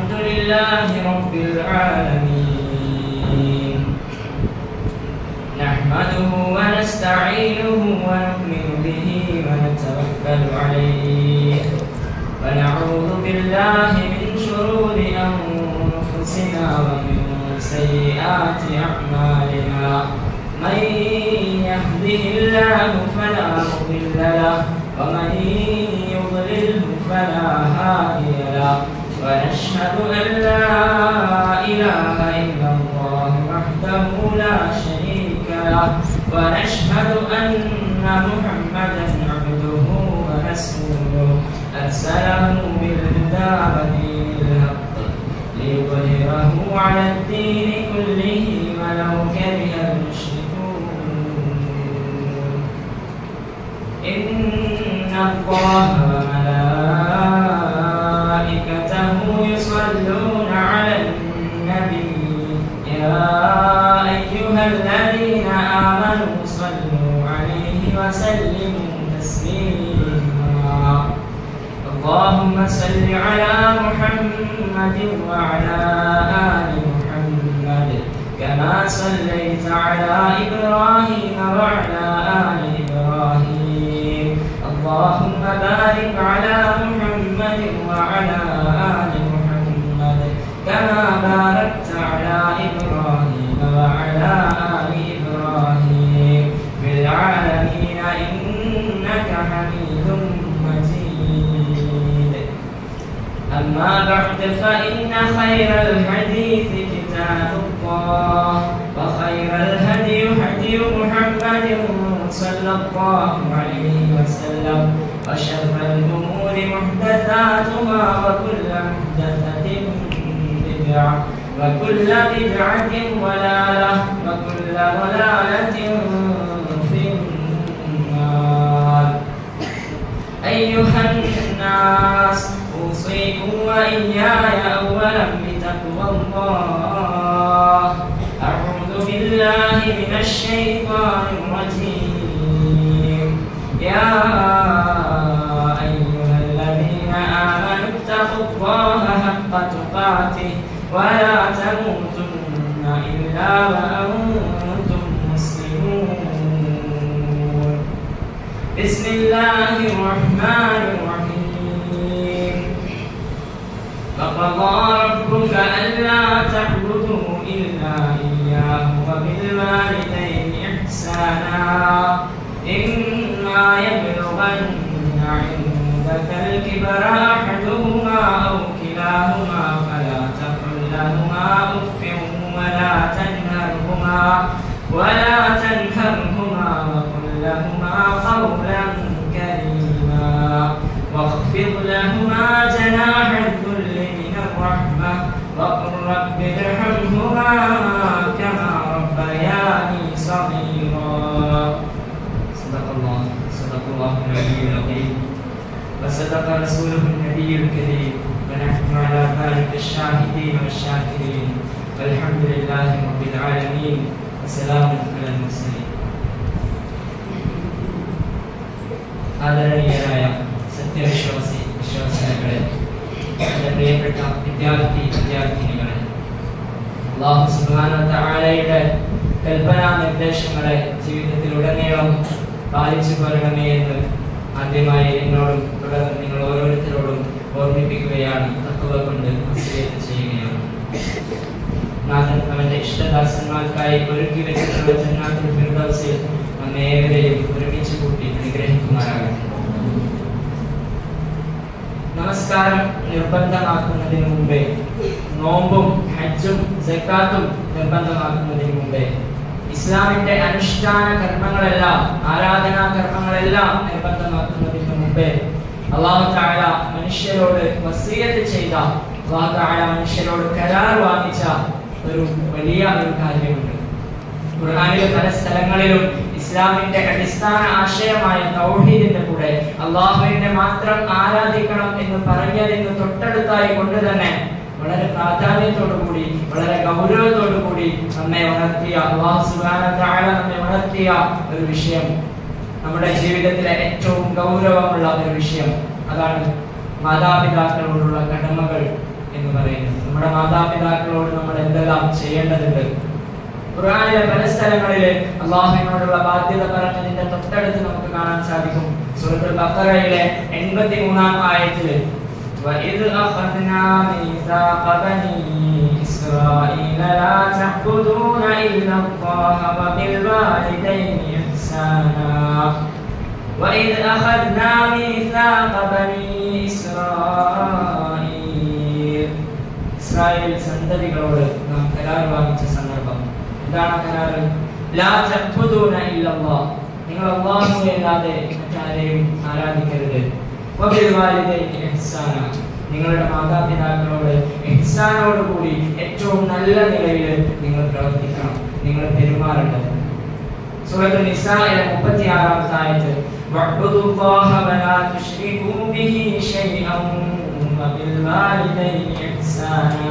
الحمد لله رب العالمين نحمده ونستعينه ونؤمن به ونتوكل عليه ونعوذ بالله من شرور أنفسنا ومن سيئات أعمالنا من يهده الله فلا مضل له ومن يضلله فلا هادي له ونشهد أن لا إله إلا الله وحده لا شريك له ونشهد أن محمدا عبده ورسوله أرسله بالهدى ودين الحق ليظهره على الدين كله ولو كره المشركون إن الله وملائكته يصلون على النبي يا أيها الذين آمنوا صلوا عليه وسلموا تسليما اللهم صل على محمد وعلى آل محمد كما صليت على إبراهيم وعلى آل إبراهيم اللهم بارك على محمد وعلى آل محمد كما باركت على إبراهيم وعلى آل إبراهيم في العالمين إنك حميد مجيد أما بعد فإن خير الحديث كتاب الله وخير الهدي هدي محمد صلى الله عليه وسلم وشر الأمور محدثاتها وكل محدثة بدعة وكل بدعة ضلالة وكل ضلالة في النار أيها الناس أوصيكم وإياي أولا بتقوى الله أعوذ بالله من الشيطان الرجيم يا أيها الذين آمنوا اتقوا الله حق تقاته ولا تموتن إلا وأنتم مسلمون بسم الله الرحمن الرحيم وقضى ربك ألا تعبدوا إلا إياه وبالوالدين إحسانا إما يبلغن عندك الكبر أحدهما أو كلاهما فلا تقل لهما أف ولا تنهرهما ولا تنهرهما وقل لهما قولا كريما واخفض لهما جناح الذل من الرحمة وقل رب ارحمهما كما ربياني صغيرا صدق الله صدق الله العلي العظيم وصدق رسوله النبي الكريم ونحن على ذلك الشاهدين والشاكرين والحمد لله رب العالمين وسلام على المرسلين ആദരണീയരായ സത്യവിശ്വാസി വിശ്വാസികളെ എൻ്റെ പ്രിയപ്പെട്ട വിദ്യാർത്ഥി വിദ്യാർത്ഥിനികളെ അള്ളാഹു സുബ്ഹാനഹു തആലയുടെ കൽപ്പനാ നിർദ്ദേശങ്ങളെ ജീവിതത്തിലുടനീളം പാലിച്ചു പോരണമേ എന്ന് ആദ്യമായി എന്നോടും തുടർന്ന് നിങ്ങൾ ഓരോരുത്തരോടും ഓർമ്മിപ്പിക്കുകയാണ് തത്വ കൊണ്ട് വസിയത്ത് ചെയ്യുകയാണ് നാഥൻ അവന്റെ ഇഷ്ടദാസന്മാർക്കായി ഒരുക്കി വെച്ചിട്ടുള്ള ജന്നാത്തുൽ ഫിർദൗസിൽ നമ്മെ ഏവരെയും ഒരുമിച്ച് കൂട്ടി അനുഗ്രഹിക്കുമാറാകട്ടെ നമസ്കാരം നിർബന്ധമാക്കുന്നതിന് മുമ്പേ നോമ്പും ഹജ്ജും സക്കാത്തും നിർബന്ധമാക്കുന്നതിന് മുമ്പേ ഇസ്ലാമിന്റെ അനുഷ്ഠാന കർമ്മങ്ങളെല്ലാം ആരാധനാ കർമ്മങ്ങളെല്ലാം നിർബന്ധമാക്കുന്നതിന് മുമ്പേ അള്ളാഹു താഴ മനുഷ്യരോട് വസീയത്ത് ചെയ്ത അള്ളാഹു താഴ മനുഷ്യരോട് കരാർ വാങ്ങിച്ച ഒരു വലിയ ഒരു കാര്യമുണ്ട് ഖുർആനിലെ പല സ്ഥലങ്ങളിലും ഇസ്ലാമിന്റെ അടിസ്ഥാന ആശയമായ തൗഹീദിന്റെ കൂടെ അള്ളാഹുവിനെ മാത്രം ആരാധിക്കണം എന്ന് പറഞ്ഞതിന് തൊട്ടടുത്തായി കൊണ്ട് തന്നെ വളരെ പ്രാധാന്യത്തോടു കൂടി വളരെ ഗൗരവത്തോടു കൂടി നമ്മെ ഉണർത്തിയ അള്ളാഹു സുബ്ഹാനഹു വ തആല നമ്മെ ഉണർത്തിയ ഒരു വിഷയം നമ്മുടെ ജീവിതത്തിലെ ഏറ്റവും ഗൗരവമുള്ള ഒരു വിഷയം അതാണ് മാതാപിതാക്കളോടുള്ള കടമകൾ എന്ന് പറയുന്നത് ചെയ്യേണ്ടതുണ്ട് ഖുർആനിലെ പല സ്ഥലങ്ങളില് അള്ളാഹുവിനോടുള്ള ബാധ്യത പറഞ്ഞതിന്റെ തൊട്ടടുത്ത് നമുക്ക് കാണാൻ സാധിക്കും സൂറത്തുൽ ബഖറയിലെ എൺപത്തി മൂന്നാം ആയത്തില് وإذ أخذنا ميثاق بني إسرائيل لا تعبدون إلا الله وبالوالدين إحسانا وإذ أخذنا ميثاق بني إسرائيل ഇസ്രായേൽ സന്തതികളോട് നാം കരാർ വാങ്ങിച്ച സന്ദർഭം എന്താണ് ആ കരാറ് ലാ തഅ്ബുദൂന ഇല്ലല്ലാഹ് നിങ്ങൾ അല്ലാഹുവെ അല്ലാതെ മറ്റാരെയും ആരാധിക്കരുത് വബിൽ വാലിദൈനി ഇഹ്സാന നിങ്ങളുടെ മാതാപിതാക്കളോട് ഇഹ്സാനോട് കൂടി ഏറ്റവും നല്ല നിലയിൽ നിങ്ങൾ പ്രവർത്തിക്കണം നിങ്ങൾ പെരുമാറേണ്ടത് സൂറത്തുൽ നിസായിലെ 36 ആയത്ത് വഅബ്ദുല്ലാഹ വലാ തുശ്രികൂ ബിഹി ശൈഅൻ വബിൽവാലിദൈനി ഇഹ്സാന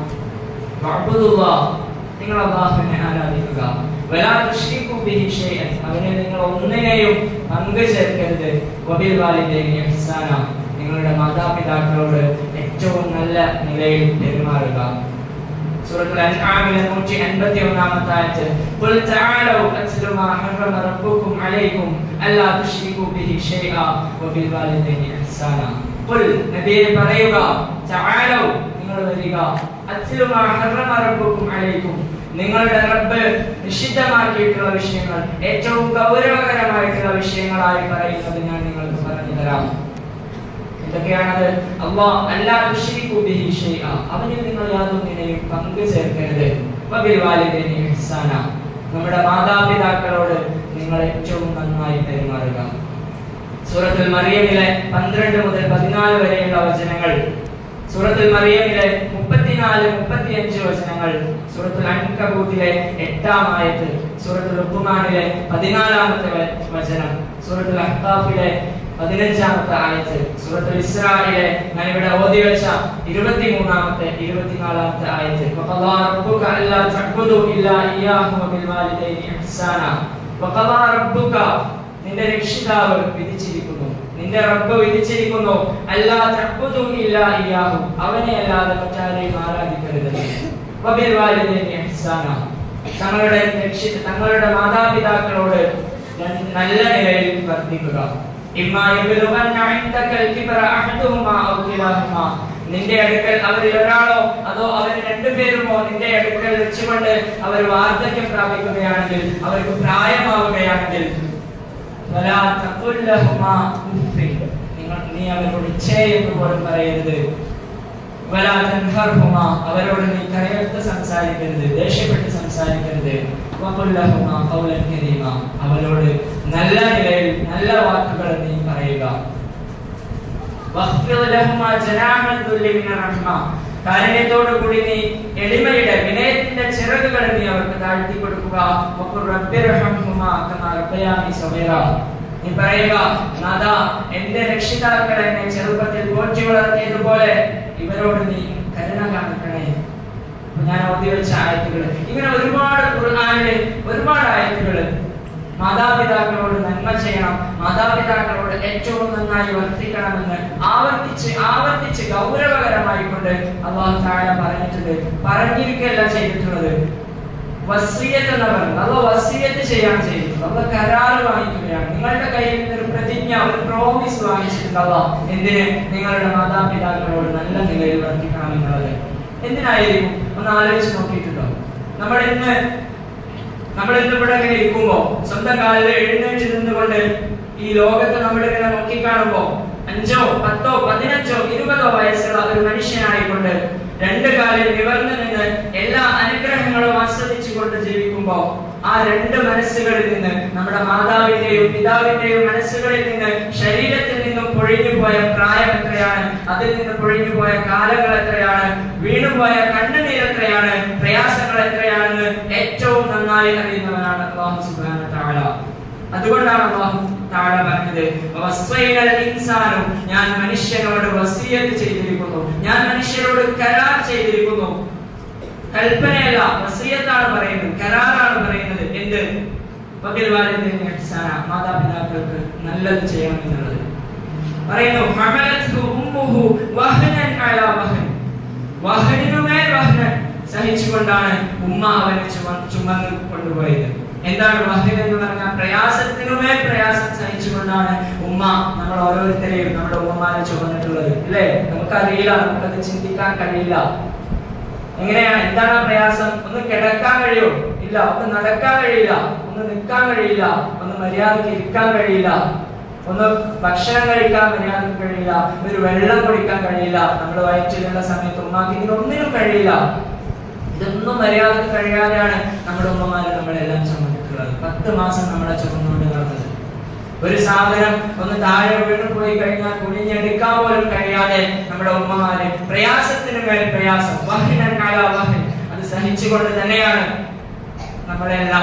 വഅബ്ദുല്ലാഹ് നിങ്ങൾ അല്ലാഹുവിനെ ആരാധിക്കുക വലാ തുശ്രികൂ ബിഹി ശൈഅൻ അവനെ നിങ്ങൾ ഒന്നിനെയും പങ്കു ചേർക്കരുത് വബിൽവാലിദൈനി ഇഹ്സാന നിങ്ങളുടെ മാതാപിതാക്കളോട് ഏറ്റവും നല്ല നിലയിൽ പെരുമാറുക سورة الأنعام نوتي أنبتي ونعمتات قل تعالوا أتل ما حرم ربكم عليكم ألا تشركوا به شيئا وبالوالدين إحسانا قل نبي പറയുക تعالوا നിങ്ങൾ വരിക അത്ലു മാ ഹറമ റബ്ബുക്കും അലൈക്കും നിങ്ങളുടെ റബ്ബ് നിഷിദ്ധമാക്കിയിട്ടുള്ള വിഷയങ്ങൾ ഏറ്റവും ഗൗരവകരമായിട്ടുള്ള വിഷയങ്ങളായി പറയുന്നത് ഞാൻ നിങ്ങൾക്ക് പറഞ്ഞു തരാം എന്തൊക്കെയാണത് അല്ലാഹ് അല്ലാ തുശ്രികു ബിഹി ഷൈഅ അവനിൽ നിങ്ങൾ യാതൊന്നിനെയും പങ്കു ചേർക്കരുത് വബിൽ വാലിദൈനി ഇഹ്സാന നമ്മുടെ മാതാപിതാക്കളോട് നിങ്ങൾ ഏറ്റവും നന്നായി പെരുമാറുക സൂറത്തുൽ മറിയമിലെ 12 മുതൽ 14 വരെയുള്ള വചനങ്ങൾ സൂറത്തുൽ മറിയമിലെ 34 35 വചനങ്ങൾ സൂറത്തുൽ അൻകബൂത്തിലെ എട്ടാം ആയത്ത് സൂറത്തുൽ ലുഖ്മാനിലെ 14ാമത്തെ വചനം സൂറത്തുൽ അഹ്ഖാഫിലെ പതിനഞ്ചാമത്തെ ആയത്ത് സൂറത്തുൽ ഇസ്രായിലെ ഞാൻ ഇവിടെ ഓതി വെച്ച ഇരുപത്തിമൂന്നാമത്തെ ഇരുപത്തിനാലാമത്തെ ആയത്ത് വഖദാ റബ്ബുക അല്ലാ തഅ്ബുദു ഇല്ലാ ഇയ്യാഹു വബിൽ വാലിദൈനി ഇഹ്സാന വഖദാ റബ്ബുക നിന്റെ രക്ഷിതാവ് വിധിച്ചിരിക്കുന്നു നിന്റെ റബ്ബ് വിധിച്ചിരിക്കുന്നു അല്ലാ തഅ്ബുദു ഇല്ലാ ഇയ്യാഹു അവനെ അല്ലാതെ മറ്റാരെയും ആരാധിക്കരുത് വബിൽ വാലിദൈനി ഇഹ്സാന തങ്ങളുടെ രക്ഷിത തങ്ങളുടെ മാതാപിതാക്കളോട് നല്ല നിലയിൽ വർദ്ധിക്കുക ഇമ്മാ യബ്ലുഗന്ന ഇൻദക അൽകിബറ അഹദുഹുമാ ഔ കിലാഹുമാ നിന്റെ അടുക്കൽ അവരിൽ ഒരാളോ അതോ അവർ രണ്ടുപേരുമോ നിന്റെ അടുക്കൽ വെച്ചുകൊണ്ട് അവർ വാർദ്ധക്യം പ്രാപിക്കുകയാണെങ്കിൽ അവർക്ക് പ്രായമാവുകയാണെങ്കിൽ ഫലാ തഖുൽ ലഹുമാ ഉഫ്ഫിൻ നിങ്ങൾ നീ അവരോട് ഛേ എന്ന് പോലും പറയരുത് വലാ തൻഹർഹുമാ അവരോട് നീ കരയത്ത് സംസാരിക്കരുത് ദേഷ്യപ്പെട്ട് സംസാരിക്കരുത് വഖുൽ ലഹുമാ ഖൗലൻ കരീമ അവരോട് നല്ല നിലയിൽ നല്ല വാക്കുകൾ നീ പറയുക വഖ്ഫിദ് ലഹുമാ ജനാഹൽ ദുല്ലി മിനർ റഹ്മ കാരുണ്യത്തോടു കൂടി നീ എളിമയുടെ വിനയത്തിന്റെ ചിറകുകൾ നീ അവർക്ക് താഴ്ത്തി കൊടുക്കുക വഖുർ റബ്ബിർഹംഹുമാ കമാ റബ്ബയാനി സഗീറ നീ പറയുക നാദാ എന്റെ രക്ഷിതാക്കൾ എന്നെ ചെറുപ്പത്തിൽ പോറ്റി വളർത്തിയതുപോലെ ഇവരോട് നീ കരുണ കാണിക്കണേ അപ്പൊ ഞാൻ ഓതി വെച്ച ആയത്തുകൾ ഇങ്ങനെ ഒരുപാട് ഖുർആനില് ഒരുപാട് ആയത്തുകൾ മാതാപിതാക്കളോട് നന്മ ചെയ്യണം മാതാപിതാക്കളോട് ഏറ്റവും നന്നായി വർത്തിക്കണമെന്ന് ആവർത്തിച്ച് ആവർത്തിച്ച് ഗൗരവകരമായി കൊണ്ട് അള്ളാഹു താഴെ പറഞ്ഞിട്ടുണ്ട് പറഞ്ഞിരിക്കല്ല ചെയ്തിട്ടുള്ളത് വസീയത്ത് എന്ന് പറയുന്നത് അല്ല വസീയത്ത് ചെയ്യാൻ ചെയ്തിട്ടുണ്ട് അല്ല കരാറ് വാങ്ങിക്കുകയാണ് നിങ്ങളുടെ കയ്യിൽ നിന്ന് ഒരു പ്രതിജ്ഞ ഒരു പ്രോമിസ് വാങ്ങിച്ചിട്ടുണ്ട് അല്ല എന്തിന് നിങ്ങളുടെ മാതാപിതാക്കളോട് നല്ല നിലയിൽ വർത്തിക്കണം എന്നുള്ളത് എന്തിനായിരിക്കും ഒന്ന് ആലോചിച്ച് നോക്കിയിട്ടുണ്ടോ നമ്മൾ ഇന്ന് നമ്മൾ ഇന്ന് ഇവിടെ ഇങ്ങനെ ഇരിക്കുമ്പോ സ്വന്തം കാലിൽ എഴുന്നേറ്റ് നിന്നുകൊണ്ട് ഈ ലോകത്ത് നമ്മളിങ്ങനെ നോക്കിക്കാണുമ്പോ അഞ്ചോ പത്തോ പതിനഞ്ചോ ഇരുപതോ വയസ്സുള്ള ഒരു മനുഷ്യനായിക്കൊണ്ട് രണ്ട് കാലിൽ നിവർന്നു നിന്ന് എല്ലാ അനുഗ്രഹങ്ങളും ആസ്വദിച്ചുകൊണ്ട് ജീവിക്കുമ്പോ ആ രണ്ട് മനസ്സുകളിൽ നിന്ന് നമ്മുടെ മാതാവിന്റെയും പിതാവിന്റെയും മനസ്സുകളിൽ നിന്ന് ശരീരത്തിൽ നിന്നും പൊഴിഞ്ഞു പോയ പ്രായം എത്രയാണ് അതിൽ നിന്ന് പൊഴിഞ്ഞു പോയ കാലങ്ങൾ എത്രയാണ് വീണുപോയ കണ്ണുനീർ എത്രയാണ് പ്രയാസങ്ങൾ എത്രയാണെന്ന് ഏറ്റവും നന്നായി അറിയുന്നവനാണ് അള്ളാഹു സുബ്ഹാനഹു വ തആല അതുകൊണ്ടാണ് അള്ളാഹു താഴെ പറഞ്ഞത് വസ്വൈനൽ ഇൻസാനു ഞാൻ മനുഷ്യനോട് വസിയത്ത് ചെയ്തിരിക്കുന്നു ഞാൻ മനുഷ്യരോട് കരാർ ചെയ്തിരിക്കുന്നു കൽപ്പനയല്ല വസിയത്താണ് പറയുന്നത് കരാറാണ് പറയുന്നത് എന്ത് വബിൽ വാലിദൈനി ഇഹ്സാന മാതാപിതാക്കൾക്ക് നല്ലത് ചെയ്യണം എന്നുള്ളത് പറയുന്നു ഹമലത്ഹു ഉമ്മുഹു വഹ്നൻ അലാ വഹൻ വഹനിനുമേൽ വഹ്നൻ സഹിച്ചുകൊണ്ടാണ് ഉമ്മ അവനെ ചുമ ചുമന്ന് കൊണ്ടുപോയത് എന്താണ് വഹിൻ എന്ന് പറഞ്ഞാൽ പ്രയാസത്തിനുമേൽ പ്രയാസം സഹിച്ചുകൊണ്ടാണ് ഉമ്മ നമ്മൾ ഓരോരുത്തരെയും നമ്മുടെ ഉമ്മമാരെ ചുമന്നിട്ടുള്ളത് അല്ലേ നമുക്കറിയില്ല നമുക്കത് ചിന്തിക്കാൻ കഴിയില്ല എങ്ങനെയാണ് എന്താണ് ആ പ്രയാസം ഒന്ന് കിടക്കാൻ കഴിയോ ഇല്ല ഒന്ന് നടക്കാൻ കഴിയില്ല ഒന്ന് നിൽക്കാൻ കഴിയില്ല ഒന്ന് മര്യാദക്ക് ഇരിക്കാൻ കഴിയില്ല ഒന്ന് ഭക്ഷണം കഴിക്കാൻ മര്യാദക്ക് കഴിയില്ല ഒരു വെള്ളം കുടിക്കാൻ കഴിയില്ല നമ്മൾ വയറ്റിലുള്ള സമയത്ത് ഉമ്മാക്ക് ഇതിനൊന്നിനും കഴിയില്ല ഇതൊന്നും മര്യാദക്ക് കഴിയാതെയാണ് നമ്മുടെ ഉമ്മമാര് നമ്മളെല്ലാം ചുമന്നിട്ടുള്ളത് പത്ത് മാസം നമ്മളെ ചുമന്നുകൊണ്ട് നടന്നത് ഒരു സാധനം ഒന്ന് താഴെ വീണ് പോയി കഴിഞ്ഞാൽ കുനിഞ്ഞെടുക്കാൻ പോലും കഴിയാതെ നമ്മുടെ ഉമ്മമാര് പ്രയാസത്തിന് മേൽ പ്രയാസം വഹിനൻ കാല വഹിൻ അത് സഹിച്ചുകൊണ്ട് തന്നെയാണ് നമ്മളെല്ലാം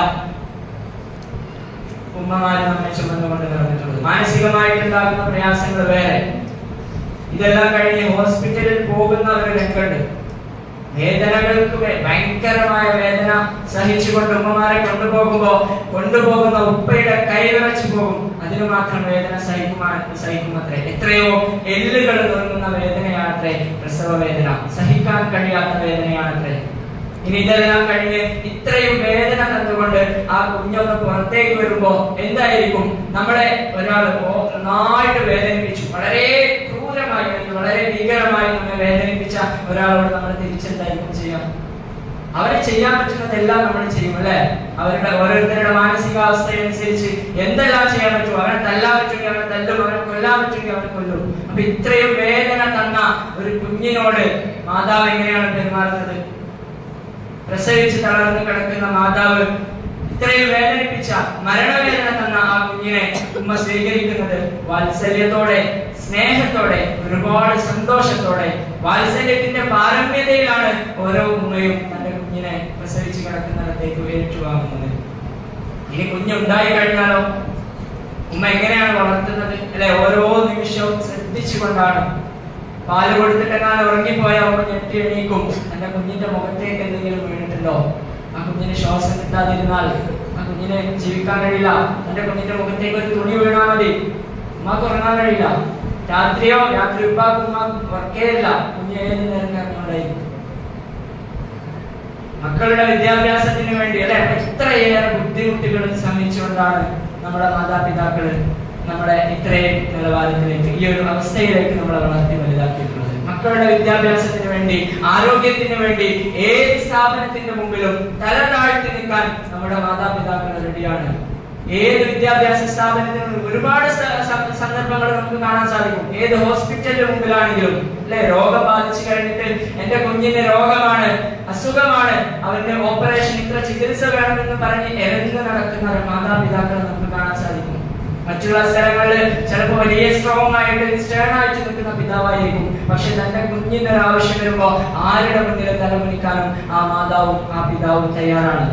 ഉമ്മമാര് നമ്മെ ചുമന്നുകൊണ്ട് നടന്നിട്ടുള്ളത് മാനസികമായിട്ടുണ്ടാകുന്ന പ്രയാസങ്ങൾ വേറെ ഇതെല്ലാം കഴിഞ്ഞ് ഹോസ്പിറ്റലിൽ പോകുന്നവർ രംഗണ്ട് വേദനകൾക്ക് വേ- ഭയങ്കരമായ വേദന സഹിച്ചുകൊണ്ട് ഉമ്മമാരെ കൊണ്ടുപോകുമ്പോ കൊണ്ടുപോകുന്ന ഉപ്പയുടെ കൈ വിറച്ചു പോകും അതിന് മാത്രം വേദന സഹിക്കുമാ സഹിക്കുമത്രേ എത്രയോ എല്ലുകൾ നുറുങ്ങുന്ന വേദനയാണത്രേ പ്രസവ വേദന സഹിക്കാൻ കഴിയാത്ത വേദനയാണത്രേ ഇനി ഇതെല്ലാം കഴിഞ്ഞ് ഇത്രയും വേദന തന്നുകൊണ്ട് ആ കുഞ്ഞൊന്ന് പുറത്തേക്ക് വരുമ്പോ എന്തായിരിക്കും നമ്മളെ ഒരാൾ നന്നായിട്ട് വേദനിപ്പിച്ചു വളരെ ക്രൂരമായി അല്ലെങ്കിൽ വളരെ ഭീകരമായി നമ്മെ വേദനിപ്പിച്ച ഒരാളോട് നമ്മൾ തിരിച്ചെന്തായിരിക്കും ചെയ്യാം അവരെ ചെയ്യാൻ പറ്റുന്നതെല്ലാം നമ്മൾ ചെയ്യും അല്ലെ അവരുടെ ഓരോരുത്തരുടെ മാനസികാവസ്ഥയനുസരിച്ച് എന്തെല്ലാം ചെയ്യാൻ പറ്റും അവനെ തല്ലാൻ പറ്റുമെങ്കിൽ അവനെ തല്ലും അവനെ കൊല്ലാൻ പറ്റുമെങ്കിൽ അവനെ കൊല്ലും അപ്പൊ ഇത്രയും വേദന തന്ന ഒരു കുഞ്ഞിനോട് മാതാവ് എങ്ങനെയാണ് പെരുമാറുന്നത് പ്രസവിച്ച് തളർന്നു കിടക്കുന്ന മാതാവ് ഇത്രയും വേദനിപ്പിച്ച മരണവേദന തന്ന ആ കുഞ്ഞിനെ ഉമ്മ സ്വീകരിക്കുന്നത് വാത്സല്യത്തോടെ സ്നേഹത്തോടെ ഒരുപാട് സന്തോഷത്തോടെ വാത്സല്യത്തിന്റെ പാരമ്യതയിലാണ് ഓരോ ഉമ്മയും തന്റെ കുഞ്ഞിനെ പ്രസവിച്ച് കിടക്കുന്നിടത്തേക്ക് ഏറ്റുവാങ്ങുന്നത് ഇനി കുഞ്ഞുണ്ടായി കഴിഞ്ഞാലോ ഉമ്മ എങ്ങനെയാണ് വളർത്തുന്നത് അല്ലെ ഓരോ നിമിഷവും ശ്രദ്ധിച്ചുകൊണ്ടാണ് പാല് കൊടുത്തിട്ടെങ്ങാനും ഉറങ്ങിപ്പോയ ഉമ്മ ഞെട്ടി എണീക്കും എന്റെ കുഞ്ഞിന്റെ മുഖത്തേക്ക് എന്തെങ്കിലും വീണിട്ടുണ്ടോ ആ കുഞ്ഞിന് ശ്വാസം കിട്ടാതിരുന്നാൽ ആ കുഞ്ഞിന് ജീവിക്കാൻ കഴിയില്ല എന്റെ കുഞ്ഞിന്റെ മുഖത്തേക്ക് ഒരു തുണി വീണാൽ മതി ഉമ്മാക്ക് ഉറങ്ങാൻ കഴിയില്ല രാത്രിയോ രാത്രി ഉപ്പാക്കും ഉമ്മാക്കും ഉറക്കേയില്ല കുഞ്ഞ് ഏത് നേരം കരഞ്ഞുകൊണ്ടായിരിക്കും മക്കളുടെ വിദ്യാഭ്യാസത്തിന് വേണ്ടി അല്ലെ ഇത്രയേറെ ബുദ്ധിമുട്ടുകൾ ശ്രമിച്ചുകൊണ്ടാണ് നമ്മുടെ മാതാപിതാക്കള് നമ്മളെ ഇത്രയും നിലവാരത്തിലേക്ക് ഈ ഒരു അവസ്ഥയിലേക്ക് നമ്മളെ വളർത്തി വലുതാക്കിയിട്ടുള്ളത് മക്കളുടെ വിദ്യാഭ്യാസത്തിന് വേണ്ടി ആരോഗ്യത്തിന് വേണ്ടി ഏത് സ്ഥാപനത്തിന്റെ മുമ്പിലും തല താഴ്ത്തി നിൽക്കാൻ നമ്മുടെ മാതാപിതാക്കൾ റെഡിയാണ് ഏത് വിദ്യാഭ്യാസ സ്ഥാപനത്തിനും ഒരുപാട് സ- സ- സന്ദർഭങ്ങൾ നമുക്ക് കാണാൻ സാധിക്കും ഏത് ഹോസ്പിറ്റലിന് മുമ്പിലാണെങ്കിലും അല്ലെ രോഗം ബാധിച്ചു കഴിഞ്ഞിട്ട് എന്റെ കുഞ്ഞിന് രോഗമാണ് അസുഖമാണ് അവന്റെ ഓപ്പറേഷൻ ഇത്ര ചികിത്സ വേണമെന്ന് പറഞ്ഞ് എരന്ന് നടക്കുന്ന ഒരു മാതാപിതാക്കളെ നമുക്ക് കാണാൻ സാധിക്കും മറ്റുള്ള സ്ഥലങ്ങളിൽ ചിലപ്പോൾ വലിയ സ്ട്രോങ് ആയിട്ട് സ്റ്റേൺ ആയിട്ട് നിൽക്കുന്ന പിതാവായിരിക്കും പക്ഷെ തന്റെ കുഞ്ഞിന്റെ ഒരു ആവശ്യം വരുമ്പോ ആരുടെ മുന്നിൽ തലമുനിക്കാനും ആ മാതാവും ആ പിതാവും തയ്യാറാണ്